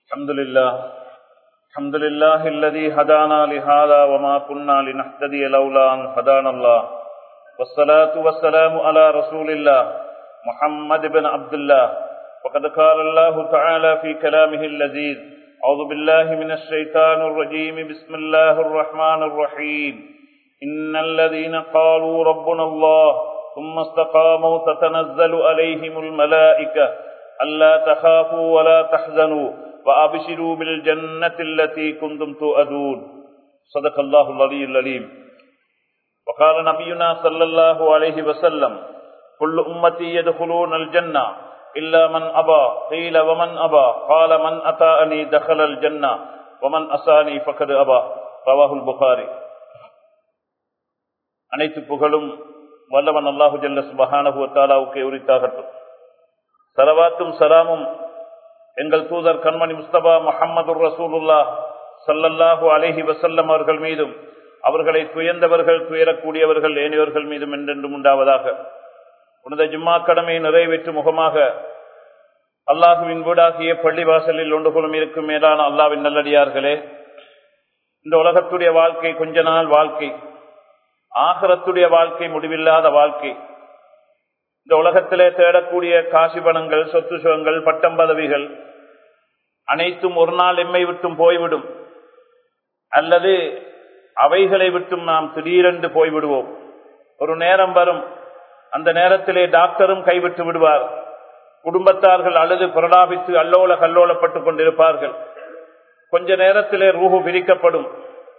الحمد لله الحمد لله الذي هدانا لهذا وما كنا لنهتدي لولا أن هدانا الله والصلاة والسلام على رسول الله محمد بن عبد الله وقد قال الله تعالى في كلامه اللذيذ أعوذ بالله من الشيطان الرجيم بسم الله الرحمن الرحيم إن الذين قالوا ربنا الله ثم استقاموا تتنزل عليهم الملائكة ألا تخافوا ولا تحزنوا وأبشروا بالجنة التي كنتم تؤدون صدق الله العلي العليم وقال نبينا صلى الله عليه وسلم كل أمتي يدخلون الجنة إلا من أبى قيل ومن أبى قال من أتاني دخل الجنة ومن أساني فقد أبى رواه البخاري அனைத்து புகழும் வல்லவன் அல்லாஹு ஜல்ல சுபஹானஹு தாலாவுக்கு உரித்தாகட்டும் சலவாத்தும் சலாமும் எங்கள் தூதர் கண்மணி முஸ்தபா முஹம்மது ரசூலுல்லா சல்லல்லாஹு அலஹி வசல்லம் அவர்கள் மீதும் அவர்களை துயர்ந்தவர்கள் துயரக்கூடியவர்கள் ஏனையவர்கள் மீதும் என்றென்றும் உண்டாவதாக உனது ஜும்மா கடமையை நிறைவேற்றும் முகமாக அல்லாஹுவின் வீடாகிய பள்ளிவாசலில் ஒன்று கொள்ளும் இருக்கும் மேலான அல்லாவின் நல்லடியார்களே இந்த உலகத்துடைய வாழ்க்கை கொஞ்ச நாள் வாழ்க்கை ஆகரத்துடைய வாழ்க்கை முடிவில்லாத வாழ்க்கை இந்த உலகத்திலே தேடக்கூடிய காசி பணங்கள் சொத்து சுகங்கள் பட்டம் பதவிகள் அனைத்தும் ஒரு நாள் எம்மை விட்டும் போய்விடும் அல்லது அவைகளை விட்டும் நாம் திடீரென்று போய்விடுவோம் ஒரு நேரம் வரும் அந்த நேரத்திலே டாக்டரும் கைவிட்டு விடுவார் குடும்பத்தார்கள் அழுது பிரலாபித்து அல்லோல கல்லோலப்பட்டுக் கொண்டிருப்பார்கள் கொஞ்ச நேரத்திலே ரூஹு பிரிக்கப்படும்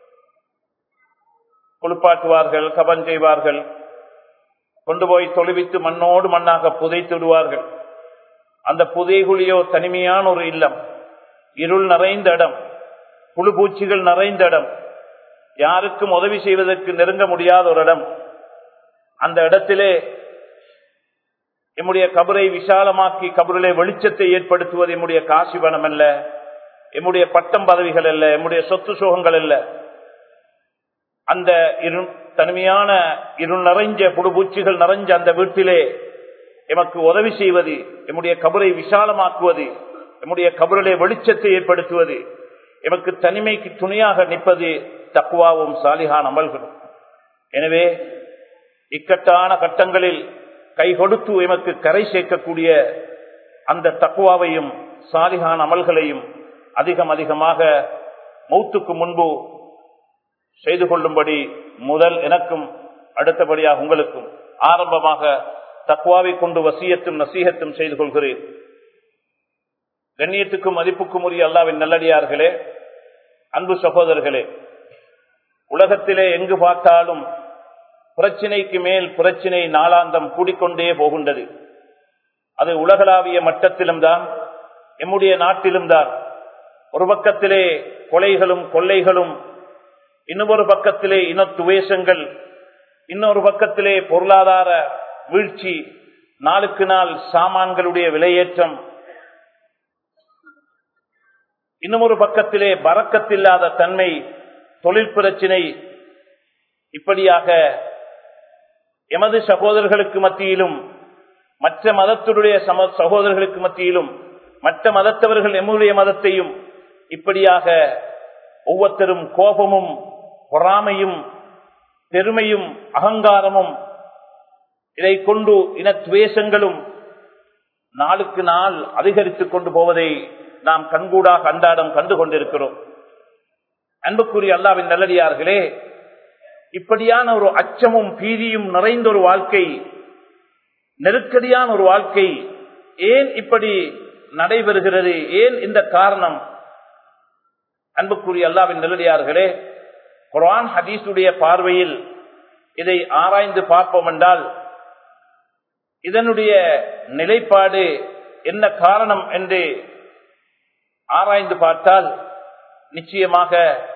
குளிப்பாட்டுவார்கள் கபன் செய்வார்கள் கொண்டு போய் தொழுவித்து மண்ணோடு மண்ணாக புதைத்து விடுவார்கள் அந்த புதைகுழியோ தனிமையான ஒரு இல்லம் இருள் நிறைந்த இடம் புழு பூச்சிகள் நிறைந்த இடம் யாருக்கும் உதவி செய்வதற்கு நெருங்க முடியாத ஒரு இடம் அந்த இடத்திலே எம்முடைய கபரை விசாலமாக்கி கபரிலே வெளிச்சத்தை ஏற்படுத்துவது எம்முடைய காசி பணம் அல்ல எம்முடைய பட்டம் பதவிகள் அல்ல எம்முடைய சொத்து சோகங்கள் அல்ல அந்த இரு தனிமையான இருள் நிறைஞ்ச புடுபூச்சிகள் நிறைஞ்ச அந்த வீட்டிலே எமக்கு உதவி செய்வது எம்முடைய கபரை விசாலமாக்குவது எம்முடைய கபரிலே வெளிச்சத்தை ஏற்படுத்துவது எமக்கு தனிமைக்கு துணையாக நிற்பது தக்குவாவும் சாலிகான் அமல்களும் எனவே இக்கட்டான கட்டங்களில் கை கொடுத்து எமக்கு கரை சேர்க்கக்கூடிய அந்த தக்குவாவையும் சாலிகான் அமல்களையும் அதிகம் அதிகமாக மௌத்துக்கு முன்பு செய்து கொள்ளும்படி முதல் எனக்கும் அடுத்தபடியாக உங்களுக்கும் ஆரம்பமாக தக்குவாவை கொண்டு வசியத்தும் நசீகத்தும் செய்து கொள்கிறேன் கண்ணியத்துக்கும் மதிப்புக்கும் உரிய அல்லாவின் நல்லடியார்களே அன்பு சகோதரர்களே உலகத்திலே எங்கு பார்த்தாலும் பிரச்சினைக்கு மேல் பிரச்சினை நாளாந்தம் கூடிக்கொண்டே போகின்றது அது உலகளாவிய மட்டத்திலும் தான் எம்முடைய நாட்டிலும் தான் ஒரு பக்கத்திலே கொலைகளும் கொள்ளைகளும் இன்னொரு பக்கத்திலே இனத்துவேஷங்கள் இன்னொரு பக்கத்திலே பொருளாதார வீழ்ச்சி நாளுக்கு நாள் சாமான்களுடைய விலையேற்றம் இன்னும் ஒரு பக்கத்திலே பறக்கத்தில்லாத தன்மை தொழில் பிரச்சினை இப்படியாக எமது சகோதரர்களுக்கு மத்தியிலும் மற்ற மதத்துடைய சம சகோதரர்களுக்கு மத்தியிலும் மற்ற மதத்தவர்கள் எம்முடைய மதத்தையும் இப்படியாக ஒவ்வொருத்தரும் கோபமும் பொறாமையும் பெருமையும் அகங்காரமும் இதை கொண்டு இனத்வேஷங்களும் நாளுக்கு நாள் அதிகரித்துக் கொண்டு போவதை நாம் கண்கூடாக அன்றாடம் கண்டு கொண்டிருக்கிறோம் அன்புக்குரிய அல்லாவின் நல்லடியார்களே இப்படியான ஒரு அச்சமும் பீதியும் நிறைந்த ஒரு வாழ்க்கை நெருக்கடியான ஒரு வாழ்க்கை ஏன் இப்படி நடைபெறுகிறது ஏன் இந்த காரணம் அன்புக்குரிய அல்லாவின் நல்லடியார்களே குரான் ஹதீஸுடைய பார்வையில் இதை ஆராய்ந்து பார்ப்போம் என்றால் இதனுடைய நிலைப்பாடு என்ன காரணம் என்று ஆராய்ந்து பார்த்தால் நிச்சயமாக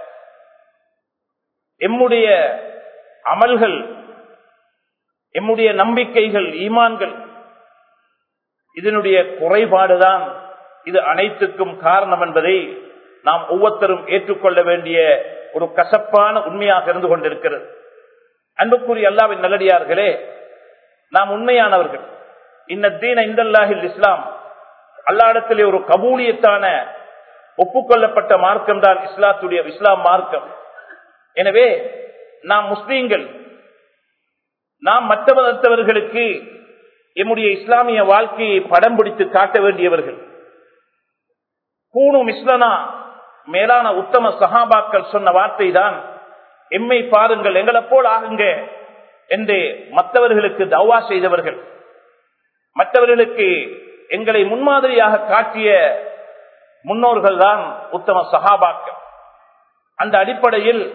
எம்முடைய அமல்கள் எம்முடைய நம்பிக்கைகள் ஈமான்கள் இதனுடைய குறைபாடுதான் இது அனைத்துக்கும் காரணம் என்பதை நாம் ஒவ்வொருத்தரும் ஏற்றுக்கொள்ள வேண்டிய ஒரு கசப்பான உண்மையாக இருந்து கொண்டிருக்கிறது அன்புக்குரிய அல்லாவின் நல்லடியார்களே நாம் உண்மையானவர்கள் இன்ன தீன இந்தல்லாஹில் இஸ்லாம் அல்லாடத்திலே ஒரு கபூலியத்தான ஒப்புக்கொள்ளப்பட்ட மார்க்கம் தான் இஸ்லாத்துடைய இஸ்லாம் மார்க்கம் எனவே நாம் முஸ்லீம்கள் நாம் மற்ற மதத்தவர்களுக்கு எம்முடைய இஸ்லாமிய வாழ்க்கையை படம் பிடித்து காட்ட வேண்டியவர்கள் கூணும் இஸ்லனா மேலான உத்தம சகாபாக்கள் சொன்ன வார்த்தை தான் எம்மை பாருங்கள் எங்களை போல் ஆகுங்க என்று மற்றவர்களுக்கு தவா செய்தவர்கள் மற்றவர்களுக்கு எங்களை முன்மாதிரியாக காட்டிய முன்னோர்கள் தான் உத்தம சகாபாக்கள் அந்த அடிப்படையில்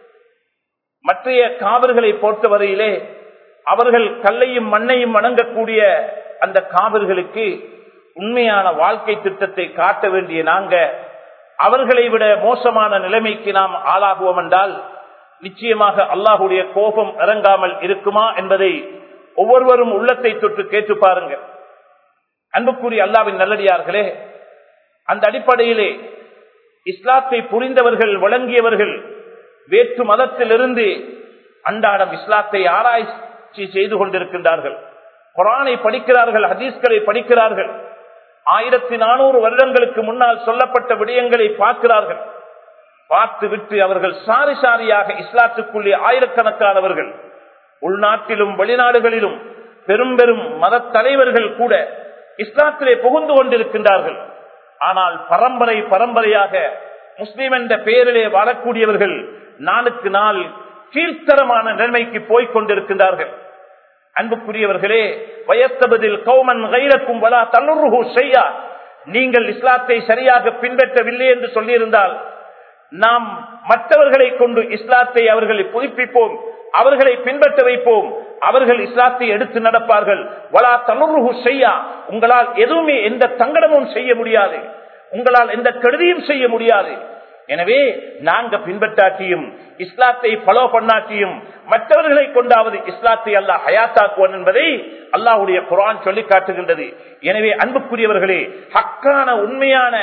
மற்றைய காவல்களை பொறுத்தவரையிலே அவர்கள் கல்லையும் மண்ணையும் வணங்கக்கூடிய அந்த காவல்களுக்கு உண்மையான வாழ்க்கை திட்டத்தை காட்ட வேண்டிய நாங்க அவர்களை விட மோசமான நிலைமைக்கு நாம் ஆளாகுவோம் என்றால் நிச்சயமாக அல்லாஹுடைய கோபம் இறங்காமல் இருக்குமா என்பதை ஒவ்வொருவரும் உள்ளத்தை தொட்டு கேட்டு பாருங்கள் அன்புக்குரிய அல்லாவின் நல்லடியார்களே அந்த அடிப்படையிலே இஸ்லாத்தை புரிந்தவர்கள் வழங்கியவர்கள் வேற்று மதத்திலிருந்து அன்றாடம் இஸ்லாத்தை ஆராய்ச்சி செய்து கொண்டிருக்கின்றார்கள் குரானை படிக்கிறார்கள் ஹதீஸ்களை படிக்கிறார்கள் ஆயிரத்தி நானூறு வருடங்களுக்கு முன்னால் சொல்லப்பட்ட விடயங்களை பார்க்கிறார்கள் பார்த்து விட்டு அவர்கள் சாரி சாரியாக இஸ்லாத்துக்குள்ளே ஆயிரக்கணக்கானவர்கள் உள்நாட்டிலும் வெளிநாடுகளிலும் பெரும் பெரும் மத தலைவர்கள் கூட இஸ்லாத்திலே புகுந்து கொண்டிருக்கின்றார்கள் ஆனால் பரம்பரை பரம்பரையாக முஸ்லிம் என்ற பெயரிலே வாழக்கூடியவர்கள் நாளுக்கு நாள் கீழ்த்தரமான நிலைமைக்கு போய்க் கொண்டிருக்கின்றார்கள் அன்புக்குரியவர்களே வயத்தபதில் கௌமன் கைரக்கும் வலா தன்னுருகு செய்யா நீங்கள் இஸ்லாத்தை சரியாக பின்பற்றவில்லை என்று சொல்லியிருந்தால் நாம் மற்றவர்களை கொண்டு இஸ்லாத்தை அவர்களை புதுப்பிப்போம் அவர்களை பின்பற்ற வைப்போம் அவர்கள் இஸ்லாத்தை எடுத்து நடப்பார்கள் வலா தனுருகு செய்யா உங்களால் எதுவுமே எந்த தங்கடமும் செய்ய முடியாது உங்களால் எந்த கெடுதியும் செய்ய முடியாது எனவே நாங்க பின்பற்றாட்டியும் இஸ்லாத்தை பலோ பண்ணாட்டியும் மற்றவர்களை கொண்டாவது இஸ்லாத்தை அல்ல ஹயாத்தாக்குவன் என்பதை அல்லாஹுடைய குரான் சொல்லி காட்டுகின்றது எனவே அன்புக்குரியவர்களே ஹக்கான உண்மையான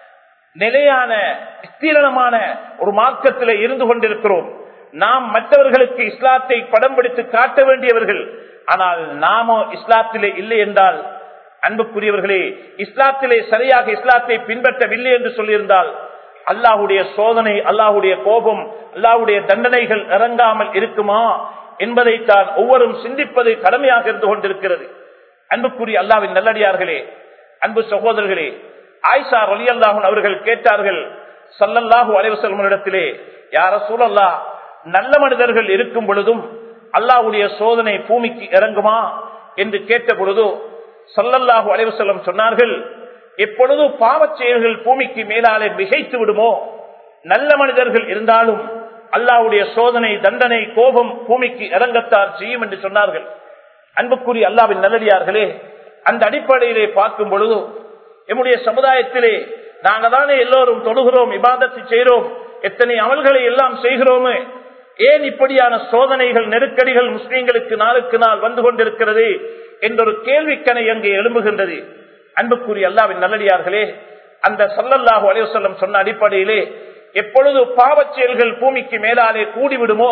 நிலையான ஸ்தீரணமான ஒரு மார்க்கத்தில் இருந்து கொண்டிருக்கிறோம் நாம் மற்றவர்களுக்கு இஸ்லாத்தை படம் பிடித்து காட்ட வேண்டியவர்கள் ஆனால் நாமோ இஸ்லாத்திலே இல்லை என்றால் அன்புக்குரியவர்களே இஸ்லாத்திலே சரியாக இஸ்லாத்தை பின்பற்றவில்லை என்று சொல்லியிருந்தால் அல்லாஹுடைய சோதனை அல்லாஹுடைய கோபம் அல்லாஹுடைய தண்டனைகள் இறங்காமல் இருக்குமா என்பதைத்தான் ஒவ்வொரும் சிந்திப்பது கடமையாக இருந்து கொண்டிருக்கிறது அன்புக்குரிய அல்லாவின் நல்லடியார்களே அன்பு சகோதரர்களே ஆயிஷா அலி அல்லாஹூன் அவர்கள் கேட்டார்கள் சல்லல்லாஹு அலைவசல்மனிடத்திலே யார சூழல்லா நல்ல மனிதர்கள் இருக்கும் பொழுதும் அல்லாஹுடைய சோதனை பூமிக்கு இறங்குமா என்று கேட்ட பொழுது சல்லல்லாஹு அலைவசல்லம் சொன்னார்கள் எப்பொழுது பாவச் செயல்கள் பூமிக்கு மேலாலே மிகைத்து விடுமோ நல்ல மனிதர்கள் இருந்தாலும் அல்லாவுடைய சோதனை தண்டனை கோபம் பூமிக்கு இறங்கத்தான் செய்யும் என்று சொன்னார்கள் அன்புக்குரிய அல்லாவின் நல்லடியார்களே அந்த அடிப்படையிலே பார்க்கும் பொழுது எம்முடைய சமுதாயத்திலே நாங்க தானே எல்லோரும் தொழுகிறோம் இபாதத்தை செய்கிறோம் எத்தனை அமல்களை எல்லாம் செய்கிறோமே ஏன் இப்படியான சோதனைகள் நெருக்கடிகள் முஸ்லீம்களுக்கு நாளுக்கு நாள் வந்து கொண்டிருக்கிறது என்றொரு கேள்விக்கணை அங்கே எழும்புகின்றது அன்புக்குரிய அல்லாவின் நல்லடியார்களே அந்த சல்லல்லாஹு அலைவசல்லம் சொன்ன அடிப்படையிலே எப்பொழுது பாவச் செயல்கள் பூமிக்கு மேலாலே கூடிவிடுமோ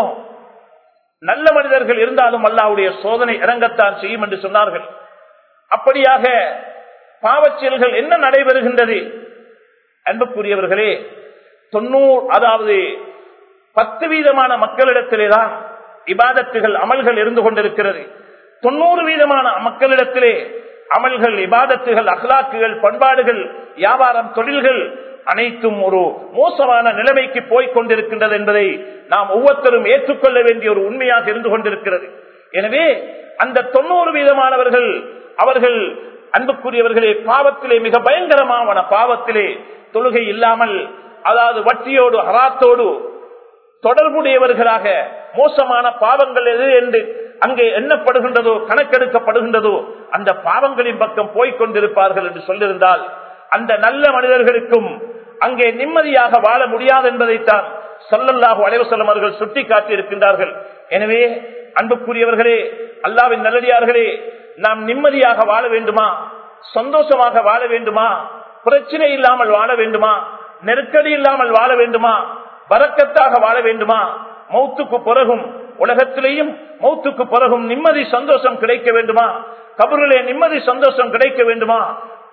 நல்ல மனிதர்கள் இருந்தாலும் அல்லாவுடைய சோதனை இறங்கத்தான் செய்யும் என்று சொன்னார்கள் அப்படியாக பாவச் செயல்கள் என்ன நடைபெறுகின்றது அன்புக்குரியவர்களே தொண்ணூறு அதாவது பத்து வீதமான மக்களிடத்திலேதான் இபாதத்துகள் அமல்கள் இருந்து கொண்டிருக்கிறது தொண்ணூறு வீதமான மக்களிடத்திலே அமல்கள் இபாதத்துகள் அகலாக்குகள் பண்பாடுகள் வியாபாரம் தொழில்கள் அனைத்தும் ஒரு மோசமான நிலைமைக்கு போய் கொண்டிருக்கின்றது என்பதை நாம் ஒவ்வொருத்தரும் ஏற்றுக்கொள்ள வேண்டிய ஒரு உண்மையாக இருந்து கொண்டிருக்கிறது எனவே அந்த தொண்ணூறு வீதமானவர்கள் அவர்கள் அன்புக்குரியவர்களே பாவத்திலே மிக பயங்கரமான பாவத்திலே தொழுகை இல்லாமல் அதாவது வட்டியோடு ஹராத்தோடு தொடர்புடையவர்களாக மோசமான பாவங்கள் எது என்று அங்கே எண்ணப்படுகின்றதோ கணக்கெடுக்கப்படுகின்றதோ அந்த பாவங்களின் பக்கம் போய்கொண்டிருப்பார்கள் என்று சொல்லியிருந்தால் அந்த நல்ல மனிதர்களுக்கும் அங்கே நிம்மதியாக வாழ முடியாது என்பதைத்தான் சொல்லல்லாஹு அலைவசல்லம் அவர்கள் சுட்டி காட்டியிருக்கின்றார்கள் எனவே அன்புக்குரியவர்களே அல்லாவின் நல்லடியார்களே நாம் நிம்மதியாக வாழ வேண்டுமா சந்தோஷமாக வாழ வேண்டுமா பிரச்சனை இல்லாமல் வாழ வேண்டுமா நெருக்கடி இல்லாமல் வாழ வேண்டுமா வரக்கத்தாக வாழ வேண்டுமா மௌத்துக்கு பிறகும் உலகத்திலேயும் மௌத்துக்கு பிறகும் நிம்மதி சந்தோஷம் கிடைக்க வேண்டுமா கபருளே நிம்மதி சந்தோஷம் கிடைக்க வேண்டுமா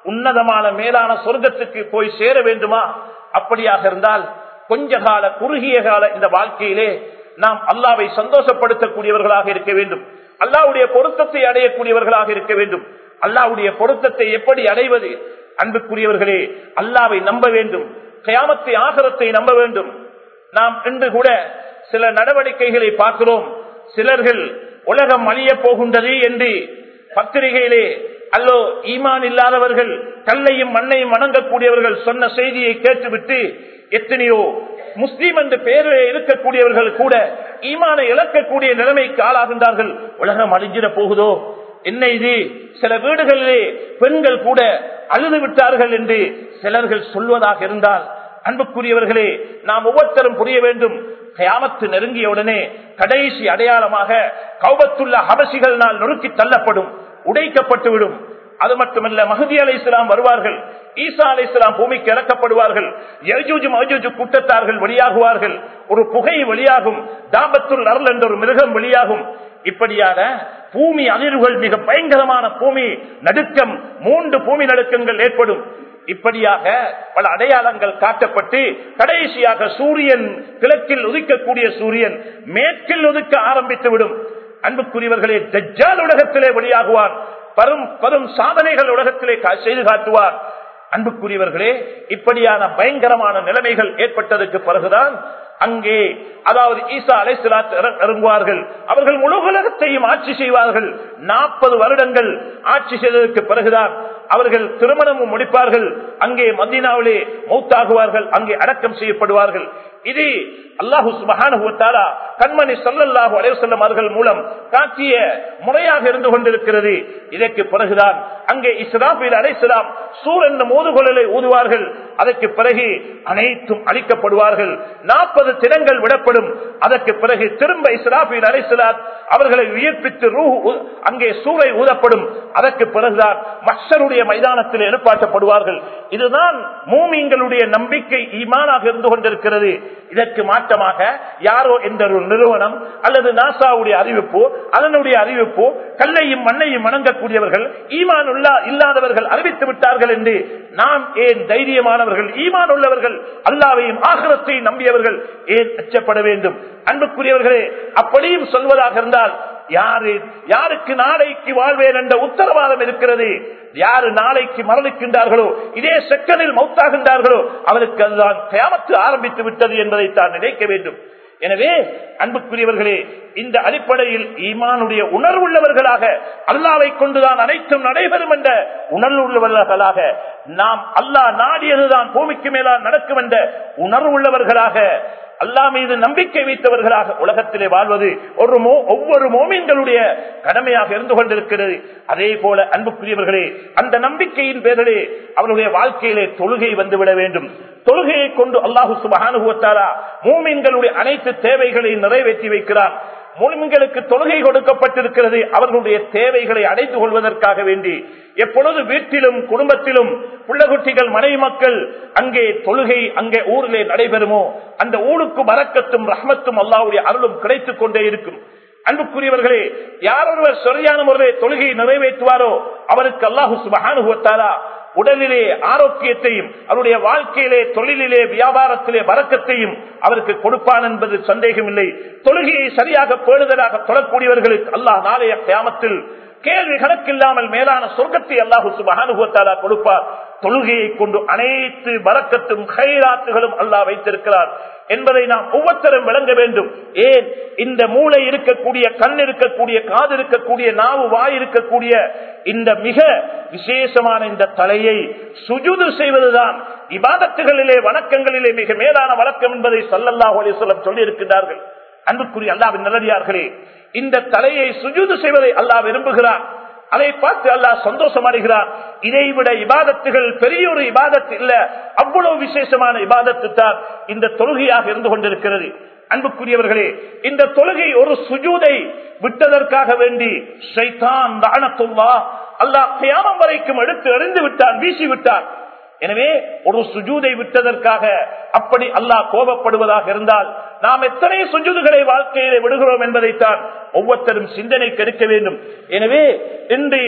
உன்னதமான மேலான சொர்க்கத்துக்கு போய் சேர வேண்டுமா அப்படியாக இருந்தால் கொஞ்ச கால குறுகிய கால இந்த வாழ்க்கையிலே நாம் அல்லாவை சந்தோஷப்படுத்தக்கூடியவர்களாக இருக்க வேண்டும் அல்லாவுடைய பொருத்தத்தை அடையக்கூடியவர்களாக இருக்க வேண்டும் அல்லாவுடைய பொருத்தத்தை எப்படி அடைவது அன்புக்குரியவர்களே அல்லாவை நம்ப வேண்டும் கயாமத்தை ஆகரத்தை நம்ப வேண்டும் நாம் இன்று கூட சில நடவடிக்கைகளை பார்க்கிறோம் சிலர்கள் உலகம் அழிய போகின்றது என்று பத்திரிகையிலே அல்லோ ஈமான் இல்லாதவர்கள் கல்லையும் மண்ணையும் வணங்கக்கூடியவர்கள் சொன்ன செய்தியை கேட்டுவிட்டு எத்தனையோ முஸ்லீம் என்று பெயரில் இருக்கக்கூடியவர்கள் கூட ஈமானை இழக்கக்கூடிய நிலைமைக்கு ஆளாகின்றார்கள் உலகம் அழிஞ்சிட போகுதோ என்ன இது சில வீடுகளிலே பெண்கள் கூட அழுது விட்டார்கள் என்று சிலர்கள் சொல்வதாக இருந்தால் அன்புக்குரியவர்களே நாம் ஒவ்வொருத்தரும் புரிய வேண்டும் கயாமத்து நெருங்கிய உடனே கடைசி அடையாளமாக கௌபத்துள்ள ஹபசிகள் நாள் நொறுக்கி தள்ளப்படும் உடைக்கப்பட்டுவிடும் அது மட்டுமல்ல மஹதி அலை இஸ்லாம் வருவார்கள் ஈசா அலை இஸ்லாம் பூமிக்கு இறக்கப்படுவார்கள் யஜூஜ் மஜூஜ் கூட்டத்தார்கள் வெளியாகுவார்கள் ஒரு புகை வெளியாகும் தாபத்துல் அருள் என்ற ஒரு மிருகம் வெளியாகும் இப்படியான பூமி அதிர்வுகள் மிக பயங்கரமான பூமி நடுக்கம் மூன்று பூமி நடுக்கங்கள் ஏற்படும் இப்படியாக பல அடையாளங்கள் காட்டப்பட்டு கடைசியாக சூரியன் கிழக்கில் உதிக்கக்கூடிய சூரியன் மேற்கில் ஒதுக்க ஆரம்பித்துவிடும் அன்புக்குரியவர்களே தஜ்ஜால் உலகத்திலே வெளியாகுவார் பரும் பரும் சாதனைகள் உலகத்திலே செய்து காட்டுவார் அன்புக்குரியவர்களே இப்படியான பயங்கரமான நிலைமைகள் ஏற்பட்டதற்கு பிறகுதான் அங்கே அதாவது ஈசா அலைசலாத் இறங்குவார்கள் அவர்கள் முழு உலகத்தையும் ஆட்சி செய்வார்கள் நாற்பது வருடங்கள் ஆட்சி செய்ததற்கு பிறகுதான் அவர்கள் திருமணமும் முடிப்பார்கள் அங்கே மதீனாவிலே மௌத்தாகுவார்கள் அங்கே அடக்கம் செய்யப்படுவார்கள் இது அல்லாஹு சுபஹானுவத்தாலா கண்மணி சல்லல்லாஹு அலைவசல்லம் அவர்கள் மூலம் காட்டிய முறையாக இருந்து கொண்டிருக்கிறது இதற்கு பிறகுதான் அங்கே இஸ்லாமில் அலைசலாம் சூர் என்ற மோதுகொள்ளலை ஊதுவார்கள் அதற்கு பிறகு அனைத்தும் அளிக்கப்படுவார்கள் நாற்பது தினங்கள் விடப்படும் அதற்கு பிறகு திரும்ப இஸ்லாபில் அலைசலாத் அவர்களை உயிர்ப்பித்து ரூ அங்கே சூறை ஊதப்படும் அதற்கு பிறகுதான் மஷருடைய மைதானத்தில் எழுப்பாட்டப்படுவார்கள் இதுதான் மூமிங்களுடைய நம்பிக்கை ஈமானாக இருந்து கொண்டிருக்கிறது இதற்கு மாற்றமாக யாரோ என்ற ஒரு நிறுவனம் அல்லது நாசாவுடைய அறிவிப்பு அதனுடைய அறிவிப்பு கல்லையும் மண்ணையும் வணங்கக்கூடியவர்கள் ஈமான் இல்லாதவர்கள் அறிவித்து விட்டார்கள் என்று நாம் ஏன் தைரியமானவர்கள் ஈமான் உள்ளவர்கள் அல்லாவையும் ஆகரத்தையும் நம்பியவர்கள் ஏன் அச்சப்பட வேண்டும் அன்புக்குரியவர்களே அப்படியும் சொல்வதாக இருந்தால் யாரு யாருக்கு நாளைக்கு வாழ்வேன் என்ற உத்தரவாதம் இருக்கிறது யாரு நாளைக்கு மரணிக்கின்றார்களோ இதே செக்கனில் மௌத்தாகின்றார்களோ அவருக்கு அதுதான் கயாமத்து ஆரம்பித்து விட்டது என்பதை தான் நினைக்க வேண்டும் எனவே அன்புக்குரியவர்களே இந்த அடிப்படையில் ஈமானுடைய உணர்வுள்ளவர்களாக அல்லாவை கொண்டுதான் அனைத்தும் நடைபெறும் என்ற உணர்வுள்ளவர்களாக நாம் அல்லாஹ் நாடியதுதான் பூமிக்கு மேலால் நடக்கும் என்ற உணர்வுள்ளவர்களாக அல்லா மீது நம்பிக்கை வைத்தவர்களாக உலகத்திலே வாழ்வது ஒரு ஒவ்வொரு மோமீன்களுடைய கடமையாக இருந்து கொண்டிருக்கிறது அதே போல அன்புக்குரியவர்களே அந்த நம்பிக்கையின் பேரிலே அவருடைய வாழ்க்கையிலே தொழுகை வந்துவிட வேண்டும் தொழுகையை கொண்டு அல்லாஹு சுபகானுகுவத்தாரா மூமீன்களுடைய அனைத்து தேவைகளையும் நிறைவேற்றி வைக்கிறார் மூமின்களுக்கு தொழுகை கொடுக்கப்பட்டிருக்கிறது அவர்களுடைய தேவைகளை அடைந்து கொள்வதற்காக வேண்டி எப்பொழுது வீட்டிலும் குடும்பத்திலும் பிள்ளைகுட்டிகள் மனைவி மக்கள் அங்கே தொழுகை அங்கே ஊரிலே நடைபெறுமோ அந்த ஊருக்கு வரக்கத்தும் ரஹ்மத்தும் அல்லாவுடைய அருளும் கிடைத்துக் கொண்டே இருக்கும் அன்புக்குரியவர்களே யார் ஒருவர் சரியான முறையை தொழுகையை நிறைவேற்றுவாரோ அவருக்கு அல்லாஹு சுபகானுகுவத்தாரா உடலிலே ஆரோக்கியத்தையும் அவருடைய வாழ்க்கையிலே தொழிலிலே வியாபாரத்திலே வரக்கத்தையும் அவருக்கு கொடுப்பான் என்பது சந்தேகம் இல்லை தொழுகையை சரியாக பேணுதலாக தொழக்கூடியவர்களுக்கு அல்லாஹ் நாளைய கிராமத்தில் கேள்வி கணக்கில்லாமல் மேலான சொர்க்கத்தை அல்லாஹு சுபகானுகத்தாலா கொடுப்பார் தொழுகையை கொண்டு அனைத்து வரக்கத்தும் கைராத்துகளும் அல்லாஹ் வைத்திருக்கிறார் என்பதை நாம் ஒவ்வொருத்தரும் விளங்க வேண்டும் ஏன் இந்த மூளை இருக்கக்கூடிய கண் இருக்கக்கூடிய காது இருக்கக்கூடிய நாவு வாய் இருக்கக்கூடிய இந்த மிக விசேஷமான இந்த தலையை சுஜுது செய்வதுதான் இபாதத்துகளிலே வணக்கங்களிலே மிக மேலான வழக்கம் என்பதை சல்லல்லாஹு அலிஸ்லம் சொல்லி இருக்கின்றார்கள் அன்புக்குரிய அல்லாவின் நல்லடியார்களே இந்த தலையை சுஜுது செய்வதை அல்லாஹ் விரும்புகிறார் அதை பார்த்து அல்லாஹ் சந்தோஷம் அடைகிறார் இதை விட இபாதத்துகள் பெரிய ஒரு இபாதத்து இல்ல அவ்வளவு விசேஷமான இபாதத்து தான் இந்த தொழுகையாக இருந்து கொண்டிருக்கிறது அன்புக்குரியவர்களே இந்த தொழுகை ஒரு சுஜூதை விட்டதற்காக வேண்டி ஷைத்தான் தானத்துல்லா அல்லாஹ் கியாமம் வரைக்கும் எடுத்து எறிந்து விட்டான் வீசி விட்டான் எனவே ஒரு சுஜூதை விட்டதற்காக அப்படி அல்லாஹ் கோபப்படுவதாக இருந்தால் நாம் எத்தனை சுஜூதுகளை வாழ்க்கையிலே விடுகிறோம் என்பதைத்தான் ஒவ்வொருத்தரும் சிந்தனை கெடுக்க வேண்டும் எனவே இன்று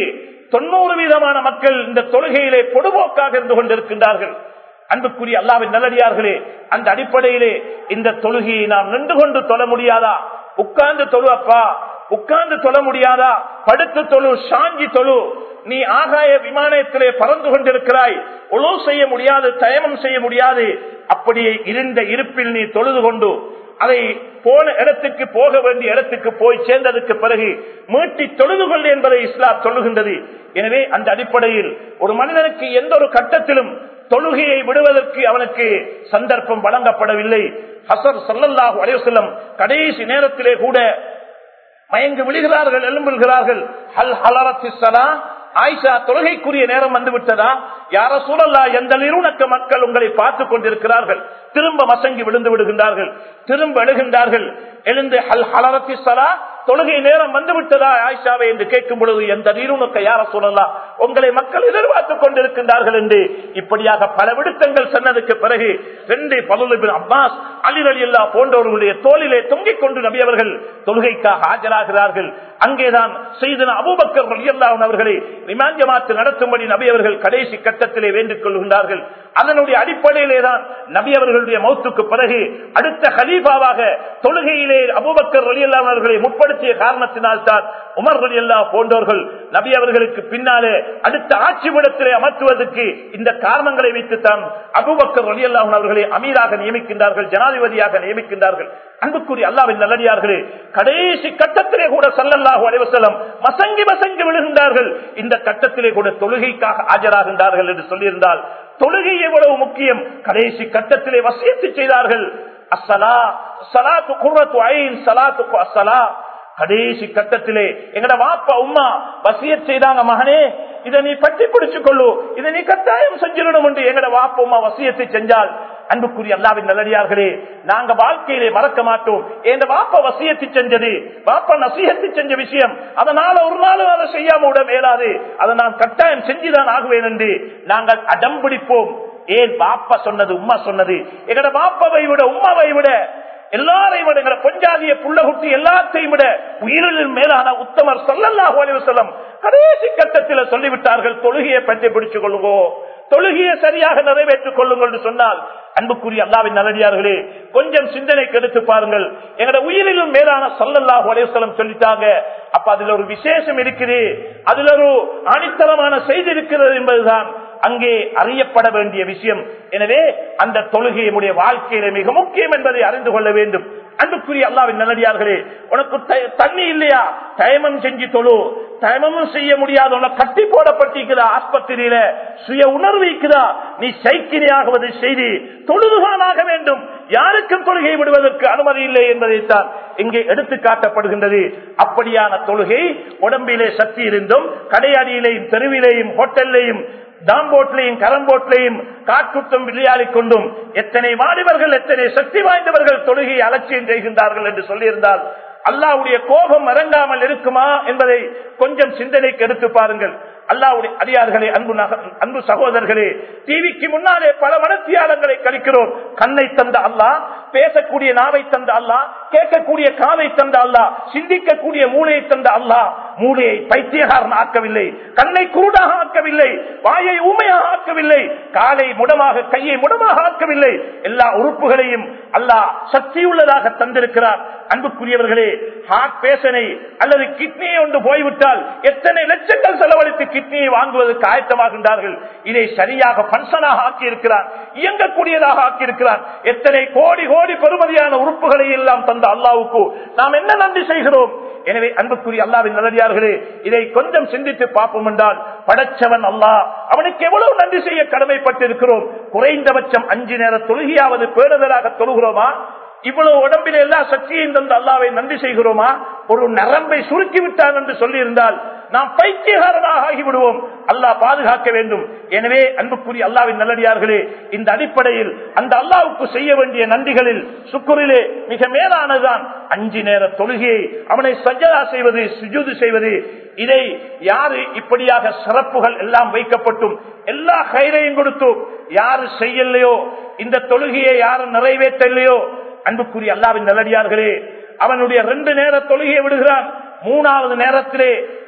தொண்ணூறு வீதமான மக்கள் இந்த தொழுகையிலே பொதுபோக்காக இருந்து கொண்டிருக்கின்றார்கள் அன்புக்குரிய அல்லாவின் நல்லடியார்களே அந்த அடிப்படையிலே இந்த தொழுகையை நாம் நின்று கொண்டு தொழ முடியாதா உட்கார்ந்து தொழு அப்பா உட்கார்ந்து தொழ முடியாதா படுத்து தொழு சாஞ்சி தொழு நீ ஆகாய விமானத்திலே பறந்து கொண்டிருக்கிறாய் உழவு செய்ய முடியாது தயமம் செய்ய முடியாது அப்படியே இருந்த இருப்பில் நீ தொழுது கொண்டு அதை போன இடத்துக்கு போக வேண்டிய இடத்துக்கு போய் சேர்ந்ததுக்கு பிறகு மீட்டி தொழுது கொள் என்பதை இஸ்லாம் சொல்லுகின்றது எனவே அந்த அடிப்படையில் ஒரு மனிதனுக்கு எந்த ஒரு கட்டத்திலும் தொழுகையை விடுவதற்கு அவனுக்கு சந்தர்ப்பம் வழங்கப்படவில்லை ஹசர் சல்லல்லாஹு அலைவசல்லம் கடைசி நேரத்திலே கூட மயங்கி விழுகிறார்கள் எழும்புகிறார்கள் ஹல் ஹலரத்தி சலா ஆயிஷா தொழுகைக்குரிய நேரம் வந்து விட்டதா யார சூழல்லா எந்த நிறுவனக்க மக்கள் உங்களை பார்த்துக் கொண்டிருக்கிறார்கள் திரும்ப மசங்கி விழுந்து விடுகின்றார்கள் திரும்ப எழுகின்றார்கள் எழுந்து ஹல் ஹலரத்தி சலா தொழுகை நேரம் வந்து விட்டதா ஆயிஷாவை என்று கேட்கும் பொழுது எந்த நீருணுக்க யார சொல்லலாம் உங்களை மக்கள் எதிர்பார்த்துக் கொண்டிருக்கின்றார்கள் என்று இப்படியாக பல விடுத்தங்கள் சொன்னதுக்கு பிறகு ரெண்டு பலுபின் அப்பாஸ் அலிர் அலி அல்லா போன்றவர்களுடைய தோளிலே தொங்கிக் கொண்டு நபி அவர்கள் தொழுகைக்காக ஆஜராகிறார்கள் அங்கேதான் செய்தன அபூபக்கர் அலியல்லாவின் அவர்களை விமான் ஜமாத்து நடத்தும்படி நபி அவர்கள் கடைசி கட்டத்திலே வேண்டிக் கொள்கின்றார்கள் அதனுடைய அடிப்படையிலே தான் நபி அவர்களுடைய மௌத்துக்கு பிறகு அடுத்த ஹலீஃபாவாக தொழுகையிலே அபூபக்கர் அலியல்லாவின் அவர்களை முற்படுத்திய காரணத்தினால் தான் உமர் அலி அல்லா போன்றவர்கள் நபி அவர்களுக்கு பின்னாலே அடுத்த ஆட்சி விடத்திலே அமர்த்துவதற்கு இந்த காரணங்களை வைத்துத்தான் அபுபக்கர் அலி அல்லாஹன் அவர்களை அமீராக நியமிக்கின்றார்கள் ஜனாதிபதியாக நியமிக்கின்றார்கள் அன்புக்குரிய அல்லாவின் நல்லடியார்களே கடைசி கட்டத்திலே கூட சல்லல்லாஹு அலைவசலம் மசங்கி மசங்கி விழுகின்றார்கள் இந்த கட்டத்திலே கூட தொழுகைக்காக ஆஜராகின்றார்கள் என்று சொல்லியிருந்தால் தொழுகை எவ்வளவு முக்கியம் கடைசி கட்டத்திலே வசியத்து செய்தார்கள் அஸ்ஸலா சலாத்து குர்ரத்து ஐன் சலாத்து அஸ்ஸலா கடைசி கட்டத்திலே எங்கட வாப்பா உமா வசிய செய்தாங்க மகனே இதை நீ பற்றி பிடிச்சுக் கொள்ளு இதை நீ கட்டாயம் செஞ்சிடணும் என்று எங்கட வாப்பா உமா வசியத்தை செஞ்சால் அன்புக்குரிய அல்லாவின் நல்லடியார்களே நாங்க வாழ்க்கையிலே மறக்க மாட்டோம் என் வாப்பா வசியத்தை செஞ்சது வாப்பா நசியத்தை செஞ்ச விஷயம் அதனால ஒரு நாளும் அதை செய்யாம விட மேலாது அதை நான் கட்டாயம் செஞ்சுதான் ஆகுவேன் என்று நாங்கள் அடம் பிடிப்போம் ஏன் பாப்பா சொன்னது உமா சொன்னது எங்கட பாப்பாவை விட உமாவை விட எல்லாரையும் விட எங்களை பொஞ்சாதிய புள்ளகுட்டி எல்லாத்தையும் விட உயிரில் மேலான உத்தமர் சொல்லல்லாஹு அலிவசலம் கடைசி கட்டத்தில் சொல்லிவிட்டார்கள் தொழுகையை பற்றி பிடிச்சுக் கொள்ளுங்கோ தொழுகையை சரியாக நிறைவேற்றிக் கொள்ளுங்கள் என்று சொன்னால் அன்புக்குரிய அல்லாவின் நல்லடியார்களே கொஞ்சம் சிந்தனைக்கு எடுத்து பாருங்கள் எங்கட உயிரிலும் மேலான சொல்லல்லாஹு அலைவசலம் சொல்லிட்டாங்க அப்ப அதுல ஒரு விசேஷம் இருக்குது அதுல ஒரு ஆணித்தரமான செய்தி இருக்கிறது என்பதுதான் அங்கே அறியப்பட வேண்டிய விஷயம் எனவே அந்த தொழுகையுடைய வாழ்க்கையில மிக முக்கியம் என்பதை அறிந்து கொள்ள வேண்டும் அன்புக்குரிய அல்லாவின் நல்லடியார்களே உனக்கு தண்ணி இல்லையா தயமம் செஞ்சு தொழு தயமமும் செய்ய முடியாத உனக்கு கட்டி போடப்பட்டிருக்கிறா ஆஸ்பத்திரியில சுய உணர்வு இருக்குதா நீ சைக்கிரியாகுவது செய்தி தொழுதுகானாக வேண்டும் யாருக்கும் தொழுகை விடுவதற்கு அனுமதி இல்லை என்பதைத்தான் இங்கே எடுத்து காட்டப்படுகின்றது அப்படியான தொழுகை உடம்பிலே சக்தி இருந்தும் கடையடியிலேயும் தெருவிலேயும் ஹோட்டல்லையும் தாம்போட்லையும் கரம்போட்லையும் காட்டுத்தம் விளையாடி கொண்டும் எத்தனை வாலிபர்கள் எத்தனை சக்தி வாய்ந்தவர்கள் தொழுகை அலட்சியம் செய்கின்றார்கள் என்று சொல்லியிருந்தால் அல்லாவுடைய கோபம் இறங்காமல் இருக்குமா என்பதை கொஞ்சம் சிந்தனைக்கு எடுத்து பாருங்கள் அல்லாவுடைய அதிகாரிகளே அன்பு அன்பு சகோதரர்களே டிவிக்கு முன்னாலே பல மனத்தியாளங்களை கழிக்கிறோம் கண்ணை தந்த அல்லா பேசக்கூடிய நாவை தந்த அல்லா கேட்கக்கூடிய காதை தந்த அல்லா சிந்திக்கக்கூடிய மூளையை தந்த அல்லா மூளையை பைத்தியகாரன் ஆக்கவில்லை கண்ணை குருடாக ஆக்கவில்லை வாயை ஊமையாக ஆக்கவில்லை காலை முடமாக கையை முடமாக ஆக்கவில்லை எல்லா உறுப்புகளையும் அல்லாஹ் சக்தியுள்ளதாக தந்திருக்கிறார் அன்புக்குரியவர்களே ஹார்ட் பேசனை அல்லது கிட்னியை ஒன்று போய்விட்டால் எத்தனை லட்சங்கள் செலவழித்து கிட்னியை வாங்குவதற்கு ஆயத்தமாகின்றார்கள் இதை சரியாக பன்சனாக ஆக்கி இருக்கிறார் இயங்கக்கூடியதாக ஆக்கி இருக்கிறார் எத்தனை கோடி கோடி பெறுமதியான உறுப்புகளை எல்லாம் தந்த அல்லாவுக்கு நாம் என்ன நன்றி செய்கிறோம் எனவே அன்புக்குரிய அல்லாவின் நல்லடியார்களே இதை கொஞ்சம் சிந்தித்து பார்ப்போம் என்றால் படைச்சவன் அல்லாஹ் அவனுக்கு எவ்வளவு நன்றி செய்ய கடமைப்பட்டிருக்கிறோம் குறைந்தபட்சம் அஞ்சு நேர தொழுகையாவது பேடுதலாக தொழுகிறோமா இவ்வளவு உடம்பில் எல்லா சக்தியையும் தந்து அல்லாவை நன்றி செய்கிறோமா ஒரு நரம்பை சுருக்கி விட்டான் என்று சொல்லியிருந்தால் நாம் பைத்தியகாரனாக ஆகிவிடுவோம் அல்லாஹ் பாதுகாக்க வேண்டும் எனவே அன்புக்குரிய அல்லாவின் நல்லடியார்களே இந்த அடிப்படையில் அந்த அல்லாவுக்கு செய்ய வேண்டிய நன்றிகளில் சுக்குரிலே மிக மேலானதுதான் அஞ்சு நேர தொழுகையை அவனை சஜதா செய்வது சுஜூது செய்வது இதை யாரு இப்படியாக சிறப்புகள் எல்லாம் வைக்கப்பட்டும் எல்லா கைரையும் கொடுத்தும் யாரு செய்யலையோ இந்த தொழுகையை யாரும் நிறைவேற்றலையோ அன்புக்குரிய அல்லாவின் நல்லடியார்களே அவனுடைய ரெண்டு நேர தொழுகையை விடுகிறான் மூணாவது நேரத்திலே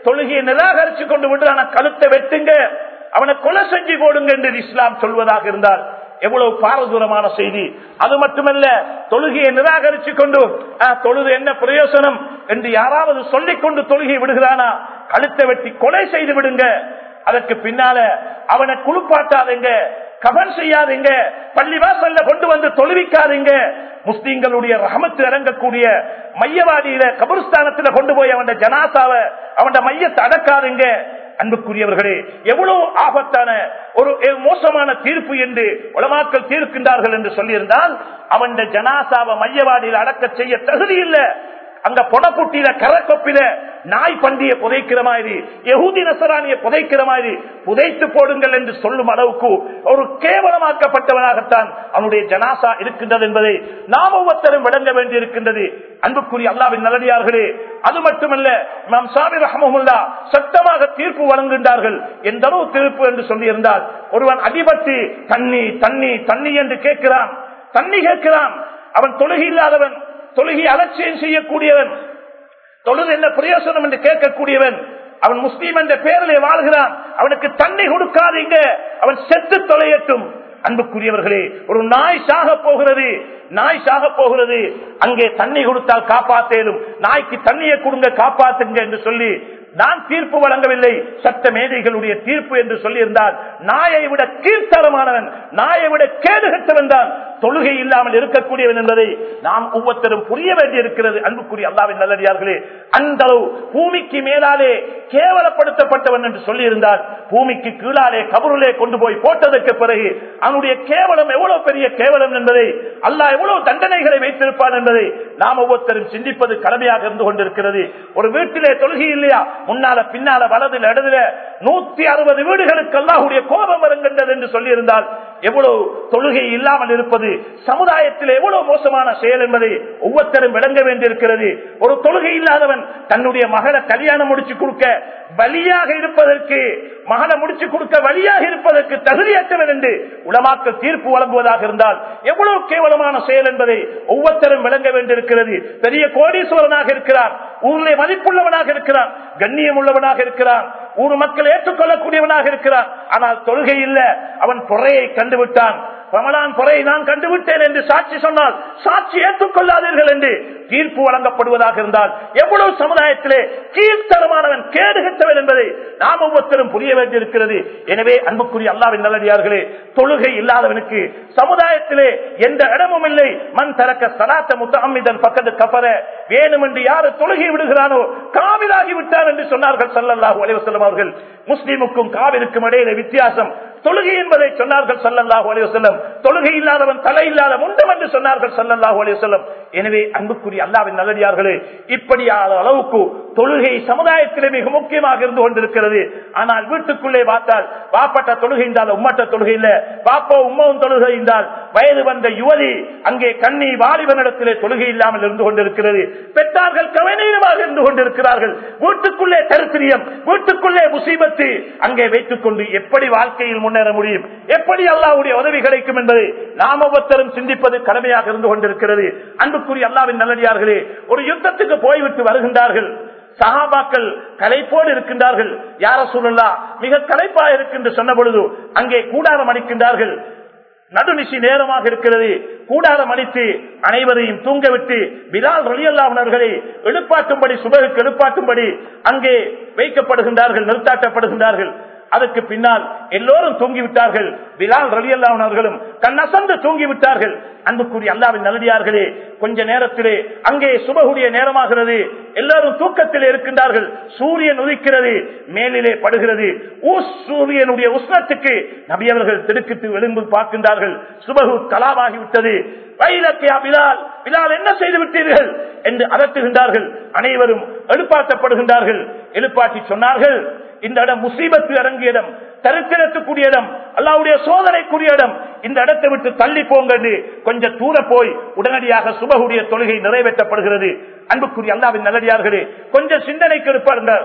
தொழுகையை நிராகரிச்சு கொண்டு விடுறான கழுத்தை வெட்டுங்க அவனை கொலை செஞ்சு போடுங்க என்று இஸ்லாம் சொல்வதாக இருந்தால் எவ்வளவு பாரதூரமான செய்தி அது மட்டுமல்ல தொழுகையை நிராகரிச்சு கொண்டு "ஆ, தொழுது என்ன பிரயோசனம் என்று யாராவது சொல்லிக் கொண்டு தொழுகை விடுகிறானா கழுத்தை வெட்டி கொலை செய்து விடுங்க அதற்கு பின்னால அவனை குளிப்பாட்டாதீங்க கபன் செய்யாதீங்க பள்ளிவாசல்ல கொண்டு வந்து தொழுவிக்காதீங்க முஸ்லீம்களுடைய ரஹமத்து இறங்கக்கூடிய மையவாடியில கபருஸ்தானத்துல கொண்டு போய் அவன் ஜனாசாவை அவன் மையத்தை அடக்காதீங்க அன்புக்குரியவர்களே எவ்வளவு ஆபத்தான ஒரு மோசமான தீர்ப்பு என்று உலமாக்கள் தீர்க்கின்றார்கள் என்று சொல்லியிருந்தால் அவன் ஜனாசாவை மையவாடியில் அடக்க செய்ய தகுதி இல்லை அங்க பொடப்புட்டியில கரக்கொப்பில நாய் பண்டிய புதைக்கிற மாதிரி யகுதி நசராணிய புதைக்கிற மாதிரி புதைத்து போடுங்கள் என்று சொல்லும் அளவுக்கு ஒரு கேவலமாக்கப்பட்டவனாகத்தான் அவனுடைய ஜனாசா இருக்கின்றது என்பதை நாம் ஒவ்வொருத்தரும் விளங்க வேண்டியிருக்கின்றது அன்புக்குரிய அல்லாவின் நல்லடியார்களே அது மட்டுமல்ல நாம் சாமி ரஹமுல்லா சட்டமாக தீர்ப்பு வழங்குகின்றார்கள் எந்த அளவு தீர்ப்பு என்று சொல்லியிருந்தால் ஒருவன் அடிபட்டு தண்ணி தண்ணி தண்ணி என்று கேட்கிறான் தண்ணி கேட்கிறான் அவன் தொழுகை இல்லாதவன் தொழுகை அலட்சியம் செய்யக்கூடியவன் தொழுது என்ன பிரயோசனம் என்று கேட்கக்கூடியவன் அவன் முஸ்லீம் என்ற பெயரிலே வாழ்கிறான் அவனுக்கு தண்ணி கொடுக்காதீங்க அவன் செத்து தொலையட்டும் அன்புக்குரியவர்களே ஒரு நாய் சாக போகிறது நாய் சாக போகிறது அங்கே தண்ணி கொடுத்தால் காப்பாத்தேலும் நாய்க்கு தண்ணியை கொடுங்க காப்பாத்துங்க என்று சொல்லி நான் தீர்ப்பு வழங்கவில்லை சட்ட மேதைகளுடைய தீர்ப்பு என்று சொல்லியிருந்தால் நாயை விட கீழ்த்தரமானவன் நாயை விட கேடுகட்டவன் தான் தொழுகை இல்லாமல் இருக்கக்கூடியவன் என்பதை நாம் ஒவ்வொருத்தரும் புரிய வேண்டியிருக்கிறது அன்புக்குரிய அல்லாவின் நல்லடியார்களே அந்த அளவு பூமிக்கு மேலாலே கேவலப்படுத்தப்பட்டவன் என்று சொல்லியிருந்தால் பூமிக்கு கீழாலே கபருளே கொண்டு போய் போட்டதற்கு பிறகு அவனுடைய கேவலம் எவ்வளவு பெரிய கேவலம் என்பதை அல்லாஹ் எவ்வளவு தண்டனைகளை வைத்திருப்பான் என்பதை நாம் ஒவ்வொருத்தரும் சிந்திப்பது கடமையாக இருந்து கொண்டிருக்கிறது ஒரு வீட்டிலே தொழுகை இல்லையா முன்னால பின்னால வலதுல இடதுல நூத்தி அறுபது வீடுகளுக்கு அல்லாஹுடைய கோபம் வருகின்றது என்று சொல்லியிருந்தால் எவ்வளவு தொழுகை இல்லாமல் இருப்பது சமுதாயத்தில் எவ்வளவு மோசமான செயல் என்பதை ஒவ்வொருத்தரும் விளங்க வேண்டியிருக்கிறது ஒரு தொழுகை இல்லாதவன் தன்னுடைய மகளை கல்யாணம் முடிச்சு கொடுக்க வழியாக இருப்பதற்கு மகனை முடிச்சு கொடுக்க வழியாக இருப்பதற்கு தகுதியற்றவன் என்று உலமாக்கள் தீர்ப்பு வழங்குவதாக இருந்தால் எவ்வளவு கேவலமான செயல் என்பதை ஒவ்வொருத்தரும் விளங்க வேண்டியிருக்கிறது பெரிய கோடீஸ்வரனாக இருக்கிறார் ஊரிலே மதிப்புள்ளவனாக இருக்கிறான் கண்ணியம் உள்ளவனாக இருக்கிறான் ஊர் மக்கள் ஏற்றுக்கொள்ளக்கூடியவனாக இருக்கிறான் ஆனால் தொழுகை இல்ல அவன் பொறையை கண்டுவிட்டான் ரமலான் பொறையை நான் கண்டுவிட்டேன் என்று சாட்சி சொன்னால் சாட்சி ஏற்றுக்கொள்ளாதீர்கள் என்று தீர்ப்பு வழங்கப்படுவதாக இருந்தால் எவ்வளவு சமுதாயத்திலே கீழ்த்தரமானவன் கேடுகட்டவன் என்பதை நாம் ஒவ்வொருத்தரும் புரிய வேண்டியிருக்கிறது எனவே அன்புக்குரிய அல்லாவின் நல்லடியார்களே தொழுகை இல்லாதவனுக்கு சமுதாயத்திலே எந்த இடமும் இல்லை மண் தரக்க சலாத்த முத்தமிதன் பக்கத்து கபர வேணும் என்று யாரு தொழுகை விடுகிறானோ காவிலாகி விட்டார் என்று சொன்னார்கள் சல்லல்லாஹு அலைவசல்லம் அவர்கள் முஸ்லீமுக்கும் காவிருக்கும் இடையில வித்தியாசம் தொழுகை என்பதை சொன்னார்கள் சல்லல்லாஹு அலைவசல்லம் தொழுகை இல்லாதவன் தலை இல்லாத முண்டம் என்று சொன்னார்கள் சல்லல்லாஹு அலைவசல்லம் எனவே அன்புக்குரிய அல்லாவின் நல்லடியார்களே இப்படியான அளவுக்கு தொழுகை சமுதாயத்திலே மிக முக்கியமாக இருந்து கொண்டிருக்கிறது ஆனால் வீட்டுக்குள்ளே பார்த்தால் பாப்பட்ட தொழுகை இருந்தால் உம்மட்ட தொழுகை இல்ல பாப்போ உம்மவும் தொழுகை இருந்தால் வயது வந்த யுவதி அங்கே கண்ணி வாலிபனிடத்திலே தொழுகை இல்லாமல் இருந்து கொண்டிருக்கிறது பெற்றார்கள் கவனீனமாக இருந்து கொண்டிருக்கிறார்கள் வீட்டுக்குள்ளே தரித்திரியம் வீட்டுக்குள்ளே முசீபத்து அங்கே வைத்துக் கொண்டு எப்படி வாழ்க்கையில் முன்னேற முடியும் எப்படி அல்லாவுடைய உதவி கிடைக்கும் என்பதை நாம் ஒவ்வொருத்தரும் சிந்திப்பது கடமையாக இருந்து கொண்டிருக்கிறது அன்புக்குரிய அல்லாவின் நல்லடியார்களே ஒரு யுத்தத்துக்கு போய்விட்டு வருகின்றார்கள் சகாபாக்கள் கலைப்போடு இருக்கின்றார்கள் யார சூழலா மிக கலைப்பா இருக்கின்ற சொன்ன பொழுது அங்கே கூடாரம் அடிக்கின்றார்கள் நடுநிசி நேரமாக இருக்கிறது கூடாரம் அடித்து அனைவரையும் தூங்க விட்டு பிலால் ரலியல்லாவினர்களை எழுப்பாட்டும்படி சுபகுக்கு எழுப்பாட்டும்படி அங்கே வைக்கப்படுகின்றார்கள் நிறுத்தாட்டப்படுகின்றார்கள் அதற்கு பின்னால் எல்லோரும் தூங்கிவிட்டார்கள் பிலால் ரலியல்லாவினர்களும் கண்ணசந்து தூங்கிவிட்டார்கள் அன்புக்குரிய அல்லாவின் நல்லடியார்களே கொஞ்ச நேரத்திலே அங்கே சுபகுடைய நேரமாகிறது எல்லாரும் தூக்கத்தில் இருக்கின்றார்கள் சூரியன் உதிக்கிறது மேலிலே படுகிறது சூரியனுடைய உஷ்ணத்துக்கு நபியவர்கள் திடுக்கிட்டு எழுந்து பார்க்கின்றார்கள் சுபகு கலாவாகிவிட்டது வைலக்கியா பிலால் பிலால் என்ன செய்து விட்டீர்கள் என்று அதட்டுகின்றார்கள் அனைவரும் எழுப்பாட்டப்படுகின்றார்கள் எழுப்பாட்டி சொன்னார்கள் இந்த இடம் முசீபத்து இறங்கிய இடம் தரித்திரத்துக்குரிய இடம் அல்லாவுடைய சோதனைக்குரிய இடம் இந்த இடத்தை விட்டு தள்ளி போங்க கொஞ்சம் தூர போய் உடனடியாக சுபகுடைய தொழுகை நிறைவேற்றப்படுகிறது அன்புக்குரிய அல்லாவின் நல்லடியார்களே கொஞ்சம் சிந்தனைக்கு இருப்பார்கள்